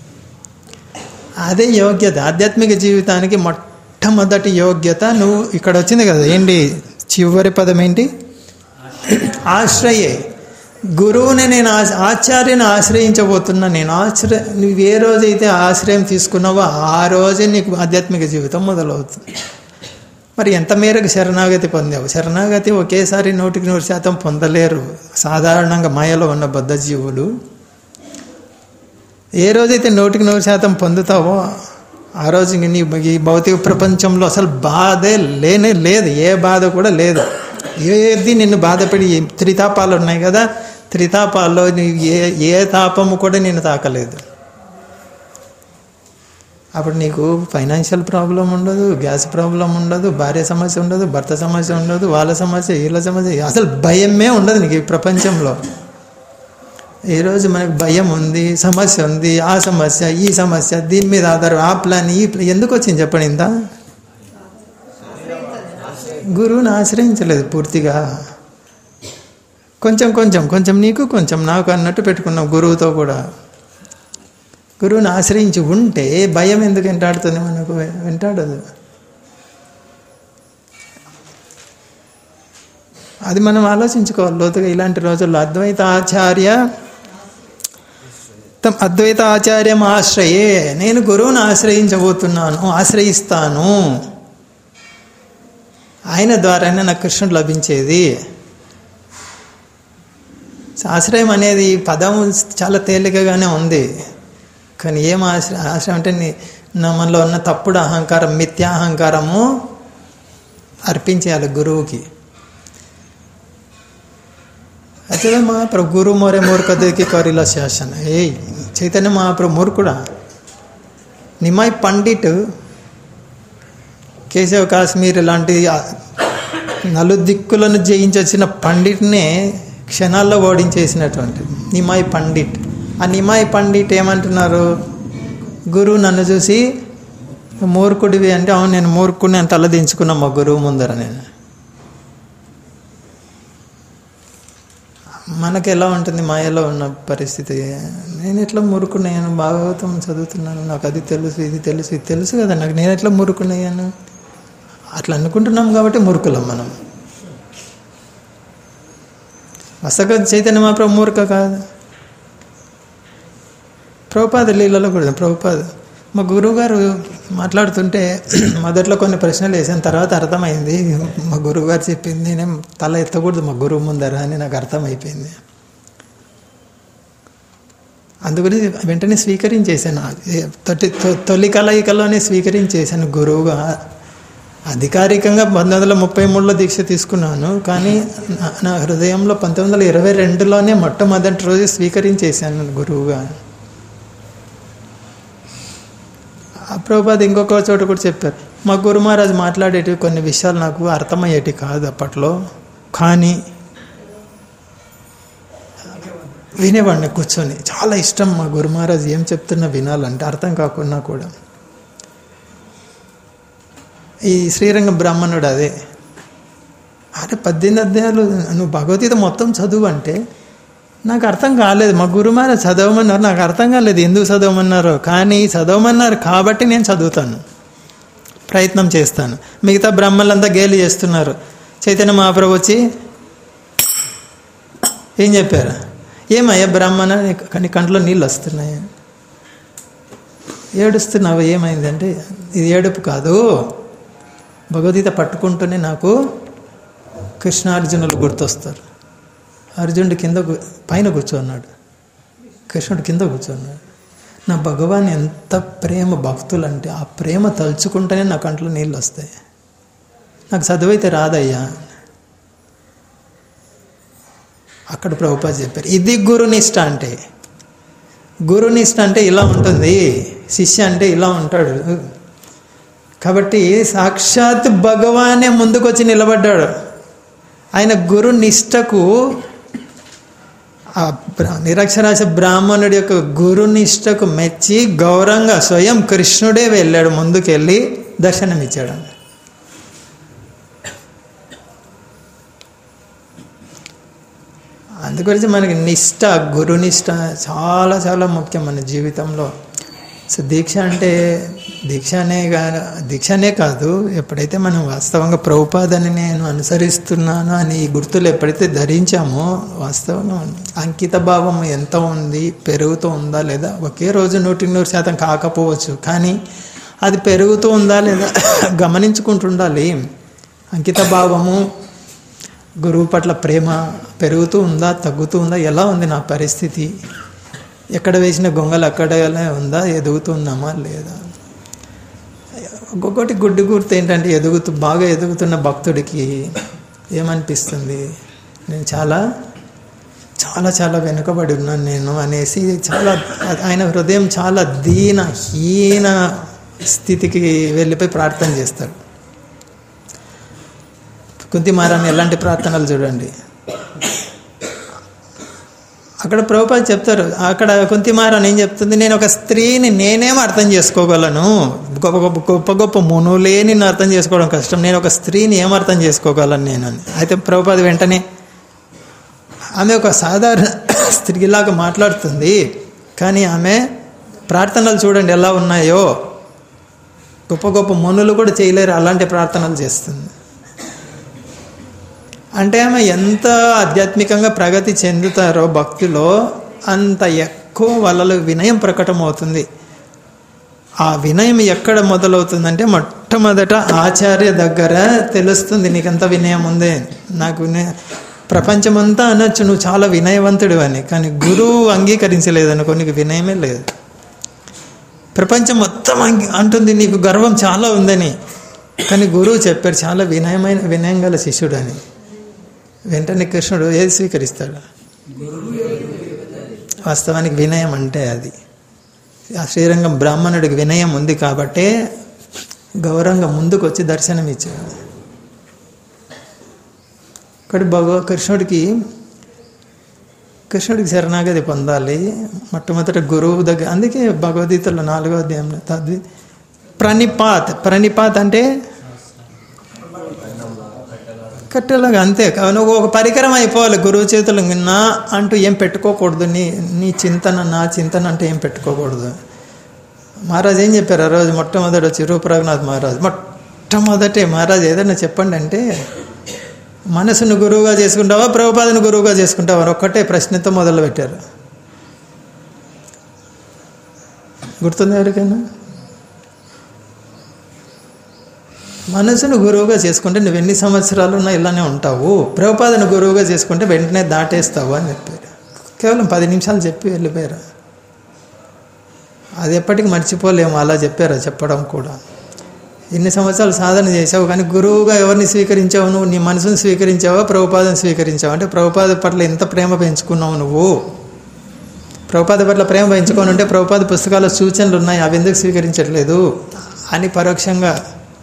అదే యోగ్యత ఆధ్యాత్మిక జీవితానికి మొట్టమొదటి యోగ్యత నువ్వు ఇక్కడ వచ్చింది కదా ఏంటి చివరి పదం ఏంటి ఆశ్రయే గురువుని నేను ఆశ- ఆచార్యను ఆశ్రయించబోతున్నా నేను ఆశ్రయ నువ్వు ఏ రోజైతే ఆశ్రయం తీసుకున్నావో ఆ రోజే నీకు ఆధ్యాత్మిక జీవితం మొదలవుతుంది మరి ఎంత మేరకు శరణాగతి పొందావు శరణాగతి ఒకేసారి నూటికి నూరు శాతం పొందలేరు సాధారణంగా మాయలో ఉన్న బద్ధ జీవులు ఏ రోజైతే నూటికి నూరు శాతం పొందుతావో ఆ రోజు ఇంక నీ ఈ భౌతిక ప్రపంచంలో అసలు బాధే లేనే లేదు ఏ బాధ కూడా లేదు ఏది నిన్ను బాధపడి ఈ త్రితాపాలు ఉన్నాయి కదా త్రితాపాల్లో నీ ఏ ఏ తాపము కూడా నిన్ను తాకలేదు అప్పుడు నీకు ఫైనాన్షియల్ ప్రాబ్లం ఉండదు గ్యాస్ ప్రాబ్లం ఉండదు భార్య సమస్య ఉండదు భర్త సమస్య ఉండదు వాళ్ళ సమస్య వీళ్ళ సమస్య అసలు భయమే ఉండదు నీకు ఈ ప్రపంచంలో ఈరోజు మనకు భయం ఉంది సమస్య ఉంది ఆ సమస్య ఈ సమస్య దీని మీద ఆధారం ఆ ప్లాన్ ఈ ప్లాన్ ఎందుకు వచ్చింది చెప్పండి ఇంత గురువుని ఆశ్రయించలేదు పూర్తిగా కొంచెం కొంచెం కొంచెం నీకు కొంచెం నాకు అన్నట్టు పెట్టుకున్నాం గురువుతో కూడా గురువుని ఆశ్రయించి ఉంటే భయం ఎందుకు వెంటాడుతుంది మనకు వెంటాడదు అది మనం ఆలోచించుకోవాలి లోతుగా ఇలాంటి రోజుల్లో అద్వైత ఆచార్య తమ్ అద్వైత ఆచార్యం ఆశ్రయే నేను గురువుని ఆశ్రయించబోతున్నాను ఆశ్రయిస్తాను ఆయన ద్వారానే నాకు కృష్ణుడు లభించేది ఆశ్రయం అనేది పదం చాలా తేలికగానే ఉంది కానీ ఏం ఆశ్రయం ఆశ్రయం అంటే నీ నా మనలో ఉన్న తప్పుడు అహంకారం మిథ్యాహంకారము అర్పించేయాలి గురువుకి అయితే మహాప్రభు గురు మోరే మూర్ఖతకి కరిల శాసన ఏ చైతన్య మహాప్రభు మూర్ఖుడా నిమాయ్ పండిట్ కేశవ్ కాశ్మీర్ లాంటి నలుదిక్కులను జయించి వచ్చిన పండిట్నే క్షణాల్లో ఓడించేసినటువంటి నిమాయి పండిట్ ఆ నిమాయి పండిట్ ఏమంటున్నారు గురువు నన్ను చూసి మూర్ఖుడివి అంటే అవును నేను మూర్ఖుడిని అని తలదించుకున్నా మా గురువు ముందర నేను మనకు ఎలా ఉంటుంది మాయలో ఉన్న పరిస్థితి నేను ఎట్లా మురుకున్నాను భాగవతం చదువుతున్నాను నాకు అది తెలుసు ఇది తెలుసు ఇది తెలుసు కదా నాకు నేను ఎట్లా మురుకున్నాను అట్లా అనుకుంటున్నాం కాబట్టి మురుకులం మనం వసక చైతన్య మహాప్రభు మూర్ఖ కాదు ప్రభుపాద లీలలో కూడా ప్రభుపాద మా గురువుగారు మాట్లాడుతుంటే మొదట్లో కొన్ని ప్రశ్నలు వేసాను తర్వాత అర్థమైంది మా గురువుగారు చెప్పింది నేనేం తల ఎత్తకూడదు మా గురువు ముందర అని నాకు అర్థమైపోయింది అందుకని వెంటనే స్వీకరించేశాను ఏ తొలి తొ- తొలి కలయికలోనే స్వీకరించేశాను గురువుగా అధికారికంగా పంతొమ్మిది వందల ముప్పై మూడులో దీక్ష తీసుకున్నాను కానీ నా- నా హృదయంలో పంతొమ్మిది వందల ఇరవై రెండులోనే మొట్టమొదటి రోజు స్వీకరించేశాను గురువుగా ఆ ప్రభుపాద ఇంకొక చోట కూడా చెప్పారు మా గురు మహారాజ్ మాట్లాడేటివి కొన్ని విషయాలు నాకు అర్థమయ్యేటి కాదు అప్పట్లో కానీ వినేవాడిని కూర్చొని చాలా ఇష్టం మా గురు మహారాజ్ ఏం చెప్తున్నా వినాలంటే అర్థం కాకున్నా కూడా ఈ శ్రీరంగ బ్రాహ్మణుడు అదే అరే పద్దెనిమిది అధ్యాయాలు నువ్వు భగవద్గీత మొత్తం చదువు అంటే నాకు అర్థం కాలేదు మా గురుమార చదవమన్నారు నాకు అర్థం కాలేదు ఎందుకు చదవమన్నారు కానీ చదవమన్నారు కాబట్టి నేను చదువుతాను ప్రయత్నం చేస్తాను మిగతా బ్రహ్మలంతా గేలి చేస్తున్నారు చైతన్య మహాప్రభు వచ్చి ఏం చెప్పారు ఏమయ్యా బ్రాహ్మణ నీ- నీ కంట్లో నీళ్ళు వస్తున్నాయి ఏడుస్తున్నావు ఏమైందంటే ఇది ఏడుపు కాదు భగవద్గీత పట్టుకుంటూనే నాకు కృష్ణార్జునులు గుర్తొస్తారు అర్జునుడు కింద కు- పైన కూర్చోన్నాడు కృష్ణుడు కింద కూర్చోన్నాడు నా భగవాన్ ఎంత ప్రేమ భక్తులు అంటే ఆ ప్రేమ తలుచుకుంటేనే నా కంట్లో నీళ్ళు వస్తాయి నాకు చదువైతే రాదయ్యా అక్కడ ప్రభుపాద చెప్పారు ఇది గురునిష్ట అంటే గురునిష్ట అంటే ఇలా ఉంటుంది శిష్య అంటే ఇలా ఉంటాడు కాబట్టి సాక్షాత్ భగవానే ముందుకొచ్చి నిలబడ్డాడు ఆయన గురు నిష్టకు ఆ బ్రా- నిరక్షరాశ బ్రాహ్మణుడి యొక్క గురునిష్టకు మెచ్చి గౌరవంగా స్వయం కృష్ణుడే వెళ్ళాడు ముందుకెళ్ళి దర్శనమిచ్చాడు అందుగురించి మనకి నిష్ట గురునిష్ట చాలా చాలా ముఖ్యం మన జీవితంలో సో దీక్ష అంటే దీక్ష అనే కా- దీక్ష అనే కాదు ఎప్పుడైతే మనం వాస్తవంగా ప్రభుపాదని నేను అనుసరిస్తున్నాను అని ఈ గుర్తులు ఎప్పుడైతే ధరించామో వాస్తవంగా అంకిత భావం ఎంత ఉంది పెరుగుతూ ఉందా లేదా ఒకే రోజు నూటికి నూరు శాతం కాకపోవచ్చు కానీ అది పెరుగుతూ ఉందా లేదా గమనించుకుంటుండాలి అంకిత భావము గురువు పట్ల ప్రేమ పెరుగుతూ ఉందా తగ్గుతూ ఉందా ఎలా ఉంది నా పరిస్థితి ఎక్కడ వేసిన గొంగలు అక్కడనే ఉందా ఎదుగుతున్నామా లేదా ఒక్కొక్కటి గుడ్డి గుర్తు ఏంటంటే ఎదుగుతూ బాగా ఎదుగుతున్న భక్తుడికి ఏమనిపిస్తుంది నేను చాలా చాలా చాలా వెనుకబడి ఉన్నాను నేను అనేసి చాలా ఆయన హృదయం చాలా దీన హీన స్థితికి వెళ్ళిపోయి ప్రార్థన చేస్తాడు కుంతి మహారాణి ఎలాంటి ప్రార్థనలు చూడండి అక్కడ ప్రభుపాద చెప్తారు అక్కడ కుంతి మహారాణి ఏం చెప్తుంది నేను ఒక స్త్రీని నేనేం అర్థం చేసుకోగలను గొప్ప గొప్ప గొప్ప గొప్ప మునులే నిన్ను అర్థం చేసుకోవడం కష్టం నేను ఒక స్త్రీని ఏం అర్థం చేసుకోగలను నేను అని అయితే ప్రభుపాద వెంటనే ఆమె ఒక సాధారణ స్త్రీలాగా మాట్లాడుతుంది కానీ ఆమె ప్రార్థనలు చూడండి ఎలా ఉన్నాయో గొప్ప గొప్ప మునులు కూడా చేయలేరు అలాంటి ప్రార్థనలు చేస్తుంది అంటే ఆమె ఎంత ఆధ్యాత్మికంగా ప్రగతి చెందుతారో భక్తిలో అంత ఎక్కువ వాళ్ళలో వినయం ప్రకటమవుతుంది ఆ వినయం ఎక్కడ మొదలవుతుందంటే మొట్టమొదట ఆచార్య దగ్గర తెలుస్తుంది నీకంత వినయం ఉంది నాకు వినయ ప్రపంచమంతా అనొచ్చు నువ్వు చాలా వినయవంతుడు అని కానీ గురువు అంగీకరించలేదనుకో నీకు వినయమే లేదు ప్రపంచం మొత్తం అంగి అంటుంది నీకు గర్వం చాలా ఉందని కానీ గురువు చెప్పారు చాలా వినయమైన వినయం గల శిష్యుడు అని వెంటనే కృష్ణుడు ఏది స్వీకరిస్తాడు వాస్తవానికి వినయం అంటే అది ఆ శ్రీరంగం బ్రాహ్మణుడికి వినయం ఉంది కాబట్టే గౌరవంగా ముందుకు వచ్చి దర్శనం ఇచ్చాడు ఇక్కడ భగవ కృష్ణుడికి కృష్ణుడికి శరణాగతి పొందాలి మొట్టమొదటి గురువు దగ్గర అందుకే భగవద్గీతలో నాలుగో అధ్యాయంలో తద్వి ప్రణిపాత్ ప్రణిపాత్ అంటే కట్టెలాగా అంతే కావున ఒక పరికరం అయిపోవాలి గురువు చేతులు నా అంటూ ఏం పెట్టుకోకూడదు నీ నీ చింతన నా చింతన అంటే ఏం పెట్టుకోకూడదు మహారాజ్ ఏం చెప్పారు ఆ రోజు మొట్టమొదటి వచ్చి రూపరఘునాథ్ మహారాజ్ మొట్టమొదటే మహారాజ్ ఏదైనా చెప్పండి అంటే మనసును గురువుగా చేసుకుంటావా ప్రభుపాదను గురువుగా చేసుకుంటావా అని ఒక్కటే ప్రశ్నతో మొదలు పెట్టారు గుర్తుంది ఎవరికైనా మనసును గురువుగా చేసుకుంటే నువ్వు ఎన్ని సంవత్సరాలు ఉన్నా ఇలానే ఉంటావు ప్రభుపాదను గురువుగా చేసుకుంటే వెంటనే దాటేస్తావు అని చెప్పారు కేవలం పది నిమిషాలు చెప్పి వెళ్ళిపోయారు అది ఎప్పటికీ మర్చిపోలేము అలా చెప్పారు చెప్పడం కూడా ఇన్ని సంవత్సరాలు సాధన చేసావు కానీ గురువుగా ఎవరిని స్వీకరించావు నువ్వు నీ మనసును స్వీకరించావా ప్రభుపాదను స్వీకరించావు అంటే ప్రభుపాద పట్ల ఎంత ప్రేమ పెంచుకున్నావు నువ్వు ప్రభుపాద పట్ల ప్రేమ పెంచుకొని ఉంటే ప్రభుపాద పుస్తకాల సూచనలు ఉన్నాయి అవి ఎందుకు స్వీకరించట్లేదు అని పరోక్షంగా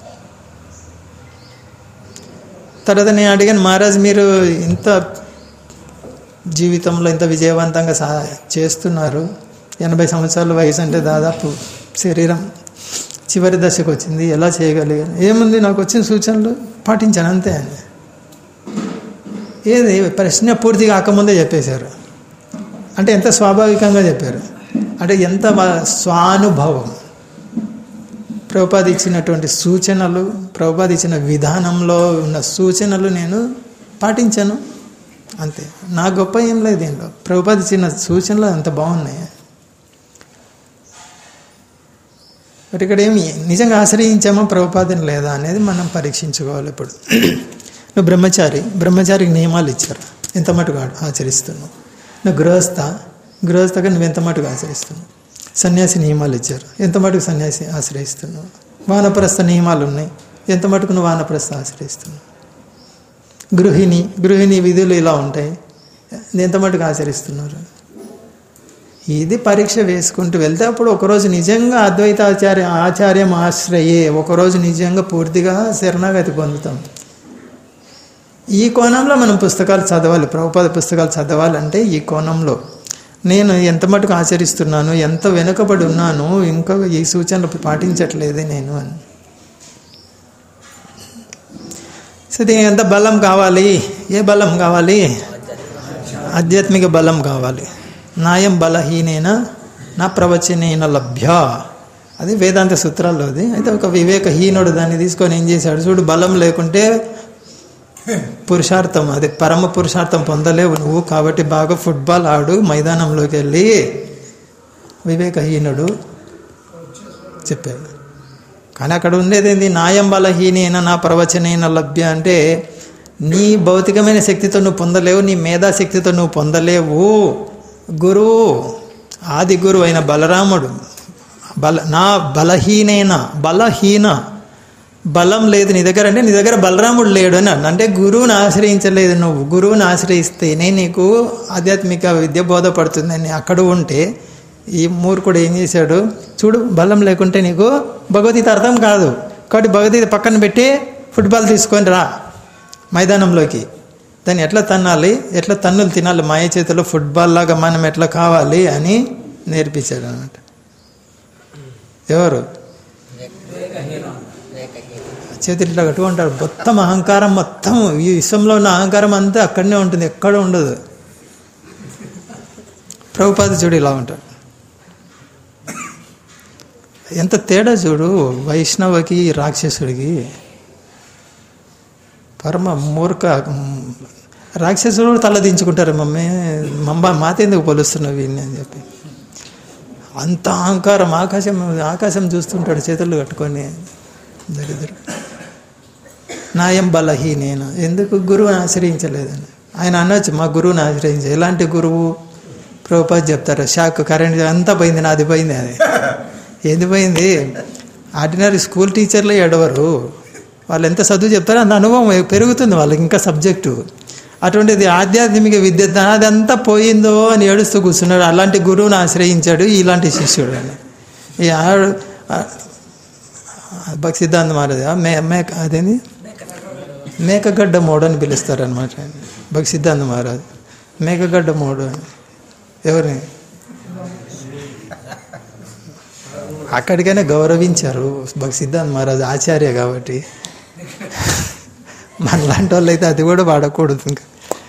తర్వాత నేను అడిగాను మహారాజ్ మీరు ఇంత జీవితంలో ఇంత విజయవంతంగా సా చేస్తున్నారు ఎనభై సంవత్సరాల వయసు అంటే దాదాపు శరీరం చివరి దశకు వచ్చింది ఎలా చేయగలిగాను ఏముంది నాకు వచ్చిన సూచనలు పాటించాను అంతే అని ఏది ప్రశ్న పూర్తి కాకముందే చెప్పేశారు అంటే ఎంత స్వాభావికంగా చెప్పారు అంటే ఎంత వా- స్వానుభవం ప్రభుపాద ఇచ్చినటువంటి సూచనలు ప్రభుపాద ఇచ్చిన విధానంలో ఉన్న సూచనలు నేను పాటించాను అంతే నా గొప్ప ఏం లేదు దీంట్లో ప్రభుపాద ఇచ్చిన సూచనలు అంత బాగున్నాయి మరి ఇక్కడ ఏమి నిజంగా ఆశ్రయించామా ప్రభుపాదం లేదా అనేది మనం పరీక్షించుకోవాలి ఇప్పుడు నువ్వు బ్రహ్మచారి బ్రహ్మచారికి నియమాలు ఇచ్చారు ఎంత మటుకు ఆ- ఆచరిస్తున్నావు నువ్వు గృహస్థ గృహస్థగా నువ్వు ఎంత మటుకు ఆచరిస్తున్నావు సన్యాసి నియమాలు ఇచ్చారు ఎంత మటుకు సన్యాసి ఆశ్రయిస్తున్నావు వానప్రస్థ నియమాలు ఉన్నాయి ఎంత మటుకు నువ్వు వానప్రస్థ ఆశ్రయిస్తున్నావు గృహిణి గృహిణి విధులు ఇలా ఉంటాయి ఎంత మటుకు ఆచరిస్తున్నారు ఇది పరీక్ష వేసుకుంటూ వెళ్తే అప్పుడు ఒకరోజు నిజంగా అద్వైత ఆచార్య ఆచార్యం ఆశ్రయే ఒకరోజు నిజంగా పూర్తిగా శరణాగతి పొందుతాం ఈ కోణంలో మనం పుస్తకాలు చదవాలి ప్రభుపాద పుస్తకాలు చదవాలంటే ఈ కోణంలో నేను ఎంత మటుకు ఆచరిస్తున్నాను ఎంత వెనుకబడి ఉన్నాను ఇంకా ఈ సూచనలు పాటించట్లేదే నేను అని సో దీనికి ఎంత బలం కావాలి ఏ బలం కావాలి ఆధ్యాత్మిక బలం కావాలి నాయం బలహీనేన నా ప్రవచనేన లభ్య అది వేదాంత సూత్రాల్లోది అయితే ఒక వివేకహీనుడు దాన్ని తీసుకొని ఏం చేశాడు చూడు బలం లేకుంటే పురుషార్థం అది పరమ పురుషార్థం పొందలేవు నువ్వు కాబట్టి బాగా ఫుట్బాల్ ఆడు మైదానంలోకి వెళ్ళి వివేకహీనుడు చెప్పాడు కానీ అక్కడ ఉండేది ఏంది నాయం బలహీనేన నా ప్రవచనేన లభ్య అంటే నీ భౌతికమైన శక్తితో నువ్వు పొందలేవు నీ మేధాశక్తితో నువ్వు పొందలేవు గురువు ఆది గురువు అయిన బలరాముడు బల నా బలహీనైన బలహీన బలం లేదు నీ దగ్గర అంటే నీ దగ్గర బలరాముడు లేడు అని అన్నాడు. అంటే గురువుని ఆశ్రయించలేదు నువ్వు గురువుని ఆశ్రయిస్తేనే నీకు ఆధ్యాత్మిక విద్య బోధపడుతుందని అక్కడ ఉంటే ఈ మూర్ఖుడు ఏం చేశాడు చూడు బలం లేకుంటే నీకు భగవద్గీత అర్థం కాదు కాబట్టి భగవద్గీత పక్కన పెట్టి ఫుట్బాల్ తీసుకొని రా మైదానంలోకి దాన్ని ఎట్లా తన్నాలి ఎట్లా తన్నులు తినాలి మాయ చేతిలో ఫుట్బాల్ లాగా మనం ఎట్లా కావాలి అని నేర్పించాడు అనమాట ఎవరు చేతులు ఇట్లా కట్టుకుంటాడు మొత్తం అహంకారం మొత్తం ఈ విశ్వంలో ఉన్న అహంకారం అంతా అక్కడనే ఉంటుంది ఎక్కడ ఉండదు ప్రభుపాద చూడు ఇలా ఉంటాడు ఎంత తేడా చూడు వైష్ణవకి రాక్షసుడికి పరమ మూర్ఖ రాక్షసుడు కూడా తలదించుకుంటారు మమ్మీ మమ్మ మాత ఎందుకు పొలుస్తున్నావు వీడిని అని చెప్పి అంత అహంకారం ఆకాశం ఆకాశం చూస్తుంటాడు చేతులు కట్టుకొని దరిద్రుడు నాయం బలహీనేన ఎందుకు గురువుని ఆశ్రయించలేదని ఆయన అనొచ్చు మా గురువుని ఆశ్రయించ ఎలాంటి గురువు ప్రభుపాద్ చెప్తారు షాక్ కరెంట్ అంతా పోయింది నాది పోయింది అది ఏది పోయింది ఆర్డినరీ స్కూల్ టీచర్లే ఎడవరు వాళ్ళు ఎంత చదువు చెప్తారో అంత అనుభవం పెరుగుతుంది వాళ్ళకి ఇంకా సబ్జెక్టు అటువంటిది ఆధ్యాత్మిక విద్య అదంతా పోయిందో అని ఏడుస్తూ కూర్చున్నాడు అలాంటి గురువుని ఆశ్రయించాడు ఇలాంటి శిష్యుడు అని ఈ ఆడు భక్తి సిద్ధాంత మారదా మే మే అదేంది మేకగడ్డ మోడు అని పిలుస్తారనమాట భక్తి సిద్ధాంత మహారాజ్ మేకగడ్డ మోడు అని ఎవరిని అక్కడికైనా గౌరవించారు భక్తి సిద్ధాంత మహారాజ్ ఆచార్య కాబట్టి మనలాంటి వాళ్ళు అయితే అది కూడా వాడకూడదు ఇంకా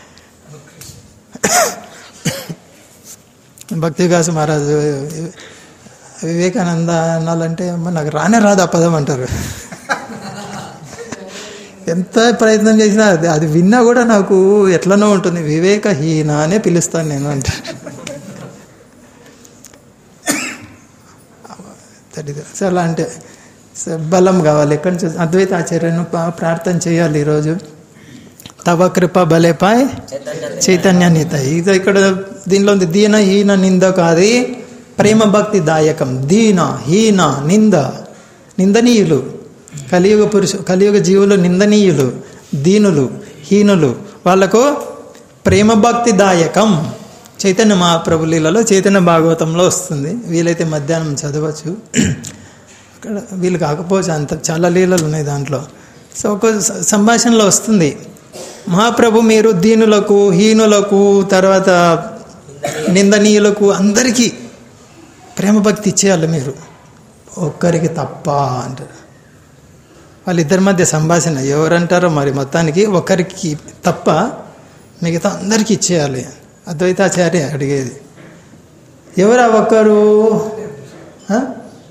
భక్తి వికాస్ మహారాజు వివేకానంద అనాలంటే అమ్మ నాకు రానే రాదు ఆ పదం అంటారు ఎంత ప్రయత్నం చేసినా అది అది విన్నా కూడా నాకు ఎట్లనో ఉంటుంది వివేకహీన అనే పిలుస్తాను నేను అంటే తెలియదు సో అలా అంటే సో బలం కావాలి ఎక్కడి నుంచి అద్వైత ఆచార్యను పా- ప్రార్థన చేయాలి ఈరోజు తవ కృప బలేపాయ్ చైతన్య చైతన్య నీత ఇది ఇక్కడ దీనిలో ఉంది దీన హీన నింద కాది ప్రేమ భక్తి దాయకం దీన హీన నింద నిందనీయులు కలియుగ పురుషు కలియుగ జీవులు నిందనీయులు దీనులు హీనులు వాళ్ళకు ప్రేమ భక్తి దాయకం చైతన్య మహాప్రభు లీలలో చైతన్య భాగవతంలో వస్తుంది వీలైతే మధ్యాహ్నం చదవచ్చు అక్కడ వీళ్ళు కాకపోవచ్చు అంత చాలా లీలలు ఉన్నాయి దాంట్లో సో ఒక స- సంభాషణలో వస్తుంది మహాప్రభు మీరు దీనులకు హీనులకు తర్వాత నిందనీయులకు అందరికీ ప్రేమ భక్తి ఇచ్చేయాలి మీరు ఒక్కరికి తప్ప అంటారు వాళ్ళిద్దరి మధ్య సంభాషణ ఎవరంటారో మరి మొత్తానికి ఒకరికి తప్ప మిగతా అందరికీ ఇచ్చేయాలి అద్వైతాచార్య అడిగేది ఎవరు ఆ ఒక్కరు ఆ?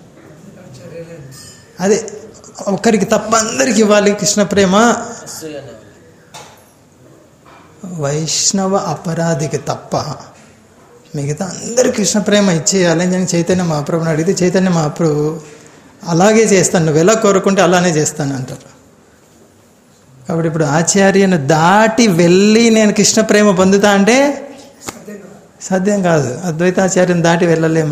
అదే ఒక్కరికి తప్ప అందరికి ఇవ్వాలి కృష్ణ ప్రేమ అసూయ అనేవాళ్ళు. వైష్ణవ అపరాధికి తప్ప మిగతా అందరు కృష్ణ ప్రేమ ఇచ్చేయాలి అని చెప్పి చైతన్య మహాప్రభుని అడిగితే చైతన్య మహాప్రభు అలాగే చేస్తాను నువ్వు ఎలా కోరుకుంటే అలానే చేస్తాను అంటారు కాబట్టి ఇప్పుడు ఆచార్యను దాటి వెళ్ళి నేను కృష్ణ ప్రేమ పొందుతా అంటే సాధ్యం కాదు అద్వైతాచార్యం దాటి వెళ్ళలేము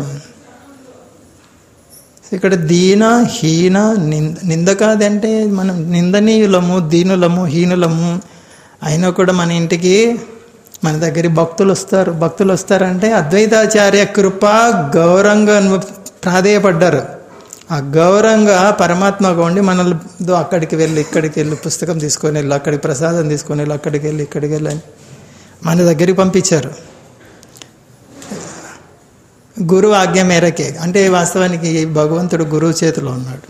ఇక్కడ దీన హీన నింద నింద కాదంటే మనం నిందనీయులము దీనులము హీనులము అయినా కూడా మన ఇంటికి మన దగ్గర భక్తులు వస్తారు భక్తులు వస్తారంటే అద్వైతాచార్య కృప గౌరవంగా ప్రాధేయపడ్డారు ఆ గౌరవంగా పరమాత్మగా ఉండి మనల్ని అక్కడికి వెళ్ళి ఇక్కడికి వెళ్ళి పుస్తకం తీసుకొని వెళ్ళి అక్కడికి ప్రసాదం తీసుకొని వెళ్ళి అక్కడికి వెళ్ళి ఇక్కడికి వెళ్ళి అని మన దగ్గరికి పంపించారు గురువు ఆజ్ఞ మేరకే అంటే వాస్తవానికి భగవంతుడు గురువు చేతిలో ఉన్నాడు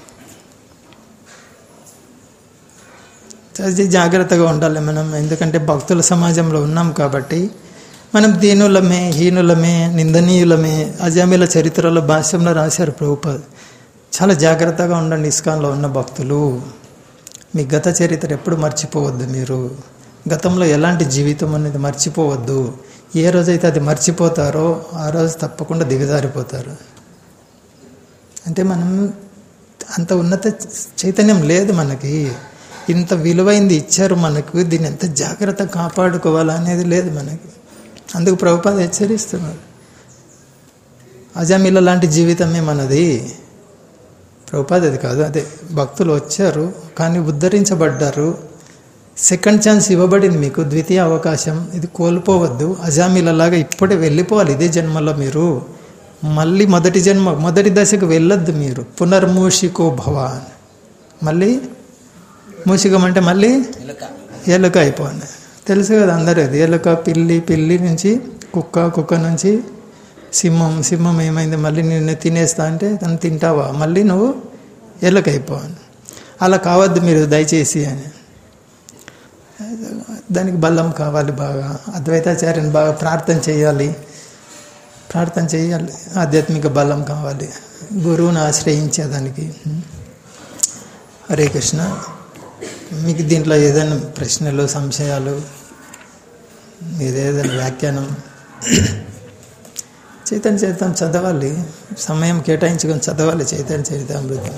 అది జాగ్రత్తగా ఉండాలి మనం ఎందుకంటే భక్తుల సమాజంలో ఉన్నాం కాబట్టి మనం దీనులమే హీనులమే నిందనీయులమే అజామిల చరిత్రలో భాష్యంలో రాశారు ప్రభుపాద్ చాలా జాగ్రత్తగా ఉండండి ఇస్కాన్లో ఉన్న భక్తులు మీ గత చరిత్ర ఎప్పుడు మర్చిపోవద్దు మీరు గతంలో ఎలాంటి జీవితం అనేది మర్చిపోవద్దు ఏ రోజైతే అది మర్చిపోతారో ఆ రోజు తప్పకుండా దిగజారిపోతారు అంటే మనం అంత ఉన్నత చైతన్యం లేదు మనకి ఇంత విలువైంది ఇచ్చారు మనకు దీన్ని ఎంత జాగ్రత్త కాపాడుకోవాలా అనేది లేదు మనకి అందుకు ప్రభుపాద హెచ్చరిస్తున్నారు అజామిల లాంటి జీవితమే మనది ప్రభుపాద అది కాదు అదే భక్తులు వచ్చారు కానీ ఉద్ధరించబడ్డారు సెకండ్ ఛాన్స్ ఇవ్వబడింది మీకు ద్వితీయ అవకాశం ఇది కోల్పోవద్దు అజామిలలాగా ఇప్పుడే వెళ్ళిపోవాలి ఇదే జన్మలో మీరు మళ్ళీ మొదటి జన్మ మొదటి దశకు వెళ్ళొద్దు మీరు పునర్మూషికో భవ అని. మళ్ళీ మూషికం అంటే మళ్ళీ ఎలుక ఎలుక అయిపోయింది తెలుసు కదా అందరూ అది ఎలుక పిల్లి పిల్లి నుంచి కుక్క కుక్క నుంచి సింహం సింహం ఏమైంది మళ్ళీ నిన్ను తినేస్తా అంటే తను తింటావా మళ్ళీ నువ్వు ఎలుక అయిపోవాలి అలా కావద్దు మీరు దయచేసి అని దానికి బలం కావాలి బాగా అద్వైతాచార్యని బాగా ప్రార్థన చేయాలి ప్రార్థన చేయాలి ఆధ్యాత్మిక బలం కావాలి గురువుని ఆశ్రయించేదానికి హరే కృష్ణ మీకు దీంట్లో ఏదైనా ప్రశ్నలు సంశయాలు మీరు ఏదైనా వ్యాఖ్యానం చైతన్య చరితం చదవాలి సమయం కేటాయించుకొని చదవాలి చైతన్య చరితామృతం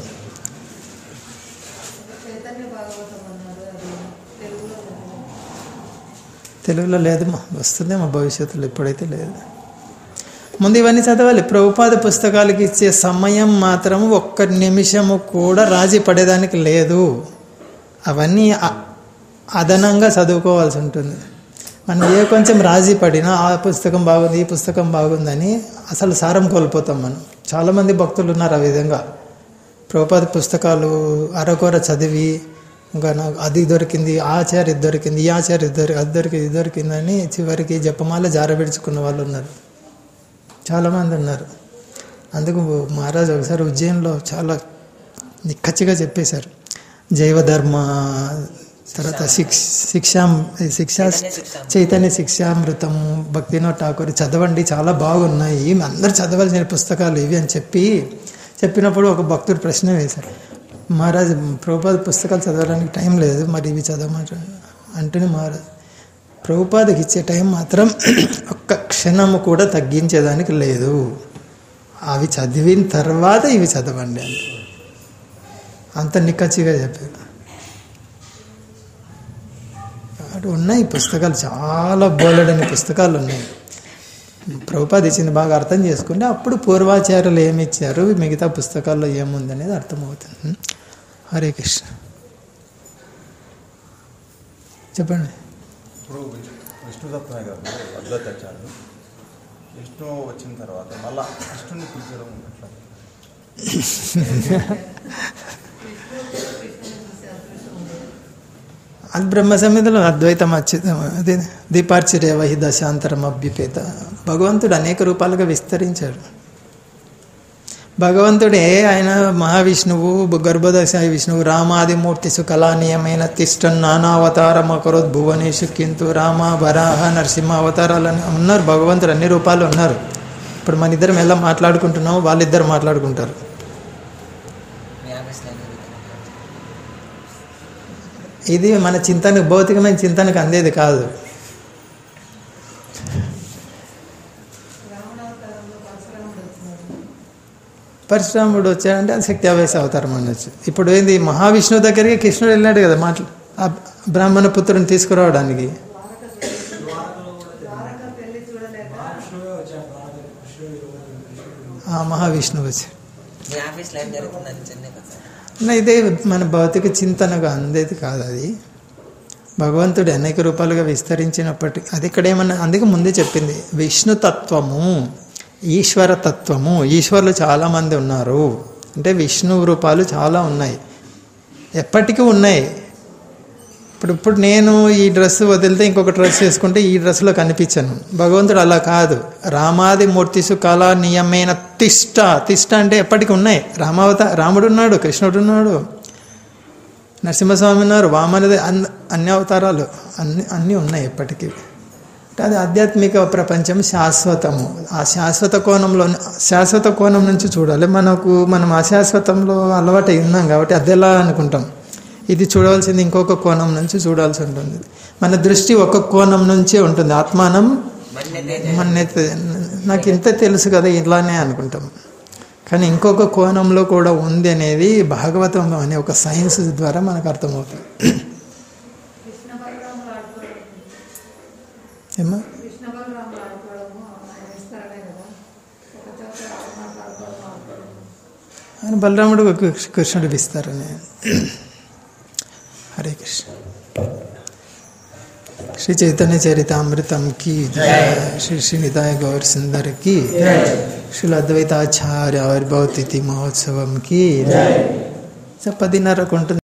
తెలుగులో లేదమ్మా వస్తుందేమో భవిష్యత్తులో ఇప్పుడైతే లేదు ముందు ఇవన్నీ చదవాలి ప్రభుపాద పుస్తకాలకి ఇచ్చే సమయం మాత్రం ఒక్క నిమిషము కూడా రాజీ పడేదానికి లేదు అవన్నీ అ- అదనంగా చదువుకోవాల్సి ఉంటుంది మనం ఏ కొంచెం రాజీ పడినా ఆ పుస్తకం బాగుంది ఈ పుస్తకం బాగుందని అసలు సారం కోల్పోతాం మనం చాలామంది భక్తులు ఉన్నారు ఆ విధంగా ప్రభుపాద పుస్తకాలు అరకొర చదివి ఇంకా నాకు అది దొరికింది ఆ ఆచార్య ఇది దొరికింది ఈ ఆచార్య ఇది దొరికి అది దొరికింది ఇది దొరికిందని చివరికి జపమాల జారబెడుచుకున్న వాళ్ళు ఉన్నారు చాలామంది ఉన్నారు అందుకు మహారాజు ఒకసారి ఉజ్జయిన్లో చాలా నిక్కచ్చిగా చెప్పేశారు జైవధర్మ తర్వాత శిక్ష శిక్షాం శిక్షా చైతన్య శిక్షామృతం భక్తినో ఠాకూర్ చదవండి చాలా బాగున్నాయి ఇవి అందరు చదవాల్సిన పుస్తకాలు ఇవి అని చెప్పి చెప్పినప్పుడు ఒక భక్తుడు ప్రశ్న వేశారు మహారాజ్ ప్రభుపాద పుస్తకాలు చదవడానికి టైం లేదు మరి ఇవి చదవమంటారు అంటేనే మహారాజ్ ప్రభుపాదకి ఇచ్చే టైం మాత్రం ఒక్క క్షణము కూడా తగ్గించేదానికి లేదు అవి చదివిన తర్వాత ఇవి చదవండి అని అంత నిక్కచ్చిగా చెప్పారు అటు ఉన్నాయి పుస్తకాలు చాలా బోలెడని పుస్తకాలు ఉన్నాయి ప్రభుపాద ఇచ్చింది బాగా అర్థం చేసుకుంటే అప్పుడు పూర్వాచార్యులు ఏమి ఇచ్చారు మిగతా పుస్తకాల్లో ఏముంది అనేది అర్థమవుతుంది హరే కృష్ణ చెప్పండి ఇప్పుడు విష్ణుదత్తమే కాదు అద్వైతాచార్యులు విష్ణు వచ్చిన తర్వాత మళ్ళా కృష్ణుని పిలిచడం ఎట్లా అది బ్రహ్మ సంహితలో అద్వైతం అచ్యుతం అదే దీపార్చర్యవ హి దశాంతరం అభ్యుపేత భగవంతుడు అనేక రూపాలుగా విస్తరించాడు భగవంతుడే ఆయన మహావిష్ణువు గర్భదశ విష్ణువు రామాదిమూర్తిసు కళానీయమైన తిష్టన్ నానావతారం అకరోత్ భువనేషు కింతు రామ వరాహ నరసింహ అవతారాలు అని ఉన్నారు భగవంతుడు అన్ని రూపాలు ఉన్నారు ఇప్పుడు మన ఇద్దరం ఎలా మాట్లాడుకుంటున్నామో వాళ్ళిద్దరు మాట్లాడుకుంటారు మీ ఆఫీస్లో ఏం జరుగుతుంది? ఇది మన చింతనకు భౌతికమైన చింతనకు అందేది కాదు పరశురాముడు వచ్చాడంటే అది శక్తి ఆవేశ అవతారం అనొచ్చు ఇప్పుడు ఏంది మహావిష్ణువు దగ్గరికి కృష్ణుడు వెళ్ళాడు కదా మాట్లా ఆ బ్రాహ్మణ పుత్రుని తీసుకురావడానికి ఆ మహావిష్ణువు వచ్చాడు మీ ఆఫీస్లో ఏం జరుగుతుందని చెన్నై కదా సార్ నా ఇదే మన భౌతిక చింతనకు అందేది కాదు అది భగవంతుడు అనేక రూపాలుగా విస్తరించినప్పటి అది ఇక్కడ ఏమన్నా అందుకే ముందే చెప్పింది విష్ణు తత్వము ఈశ్వర తత్వము ఈశ్వరులు చాలామంది ఉన్నారు అంటే విష్ణు రూపాలు చాలా ఉన్నాయి ఎప్పటికీ ఉన్నాయి ఇప్పుడు ఇప్పుడు నేను ఈ డ్రెస్ వదిలితే ఇంకొక డ్రెస్ వేసుకుంటే ఈ డ్రెస్లో కనిపించను భగవంతుడు అలా కాదు రామాది మూర్తిసు కళా నియమైన తిష్ట తిష్ట అంటే ఎప్పటికీ ఉన్నాయి రామావత రాముడు ఉన్నాడు కృష్ణుడు ఉన్నాడు నరసింహస్వామి ఉన్నారు వామనది అన్ని అన్ని అవతారాలు అన్ని అన్నీ ఉన్నాయి ఎప్పటికీ అంటే అది ఆధ్యాత్మిక ప్రపంచం శాశ్వతము ఆ శాశ్వత కోణంలో శాశ్వత కోణం నుంచి చూడాలి మనకు మనం అశాశ్వతంలో అలవాటు అయి ఉన్నాం కాబట్టి అది ఎలా అనుకుంటాం ఇది చూడవలసింది ఇంకొక కోణం నుంచి చూడాల్సి ఉంటుంది మన దృష్టి ఒక కోణం నుంచే ఉంటుంది ఆత్మానం మన్యతే మన్నైతే నాకు ఇంత తెలుసు కదా ఇలానే అనుకుంటాం కానీ ఇంకొక కోణంలో కూడా ఉంది అనేది భాగవతం అనే ఒక సైన్స్ ద్వారా మనకు అర్థమవుతుంది కృష్ణ బలరాములు ఆడుకోవడం ఏమా కృష్ణ బలరాములు ఆడుకోవడము ఆయన విస్తరణే కదా ఒక చోట మాట్లాడుకోవడం ఆడుకోవడం ఆయన బలరాముడు కృ- కృష్ణుడు విస్తారని హరే కృష్ణ శ్రీ చైతన్య చరితామృతం కి జయ శ్రీ శ్రీనితాయ గౌర్ సుందర్ కి శ్రీ అద్వైతాచార్య ఆవిర్భావ తిథి మహోత్సవం కి జయ పదిన్నరకు ఉంటుంది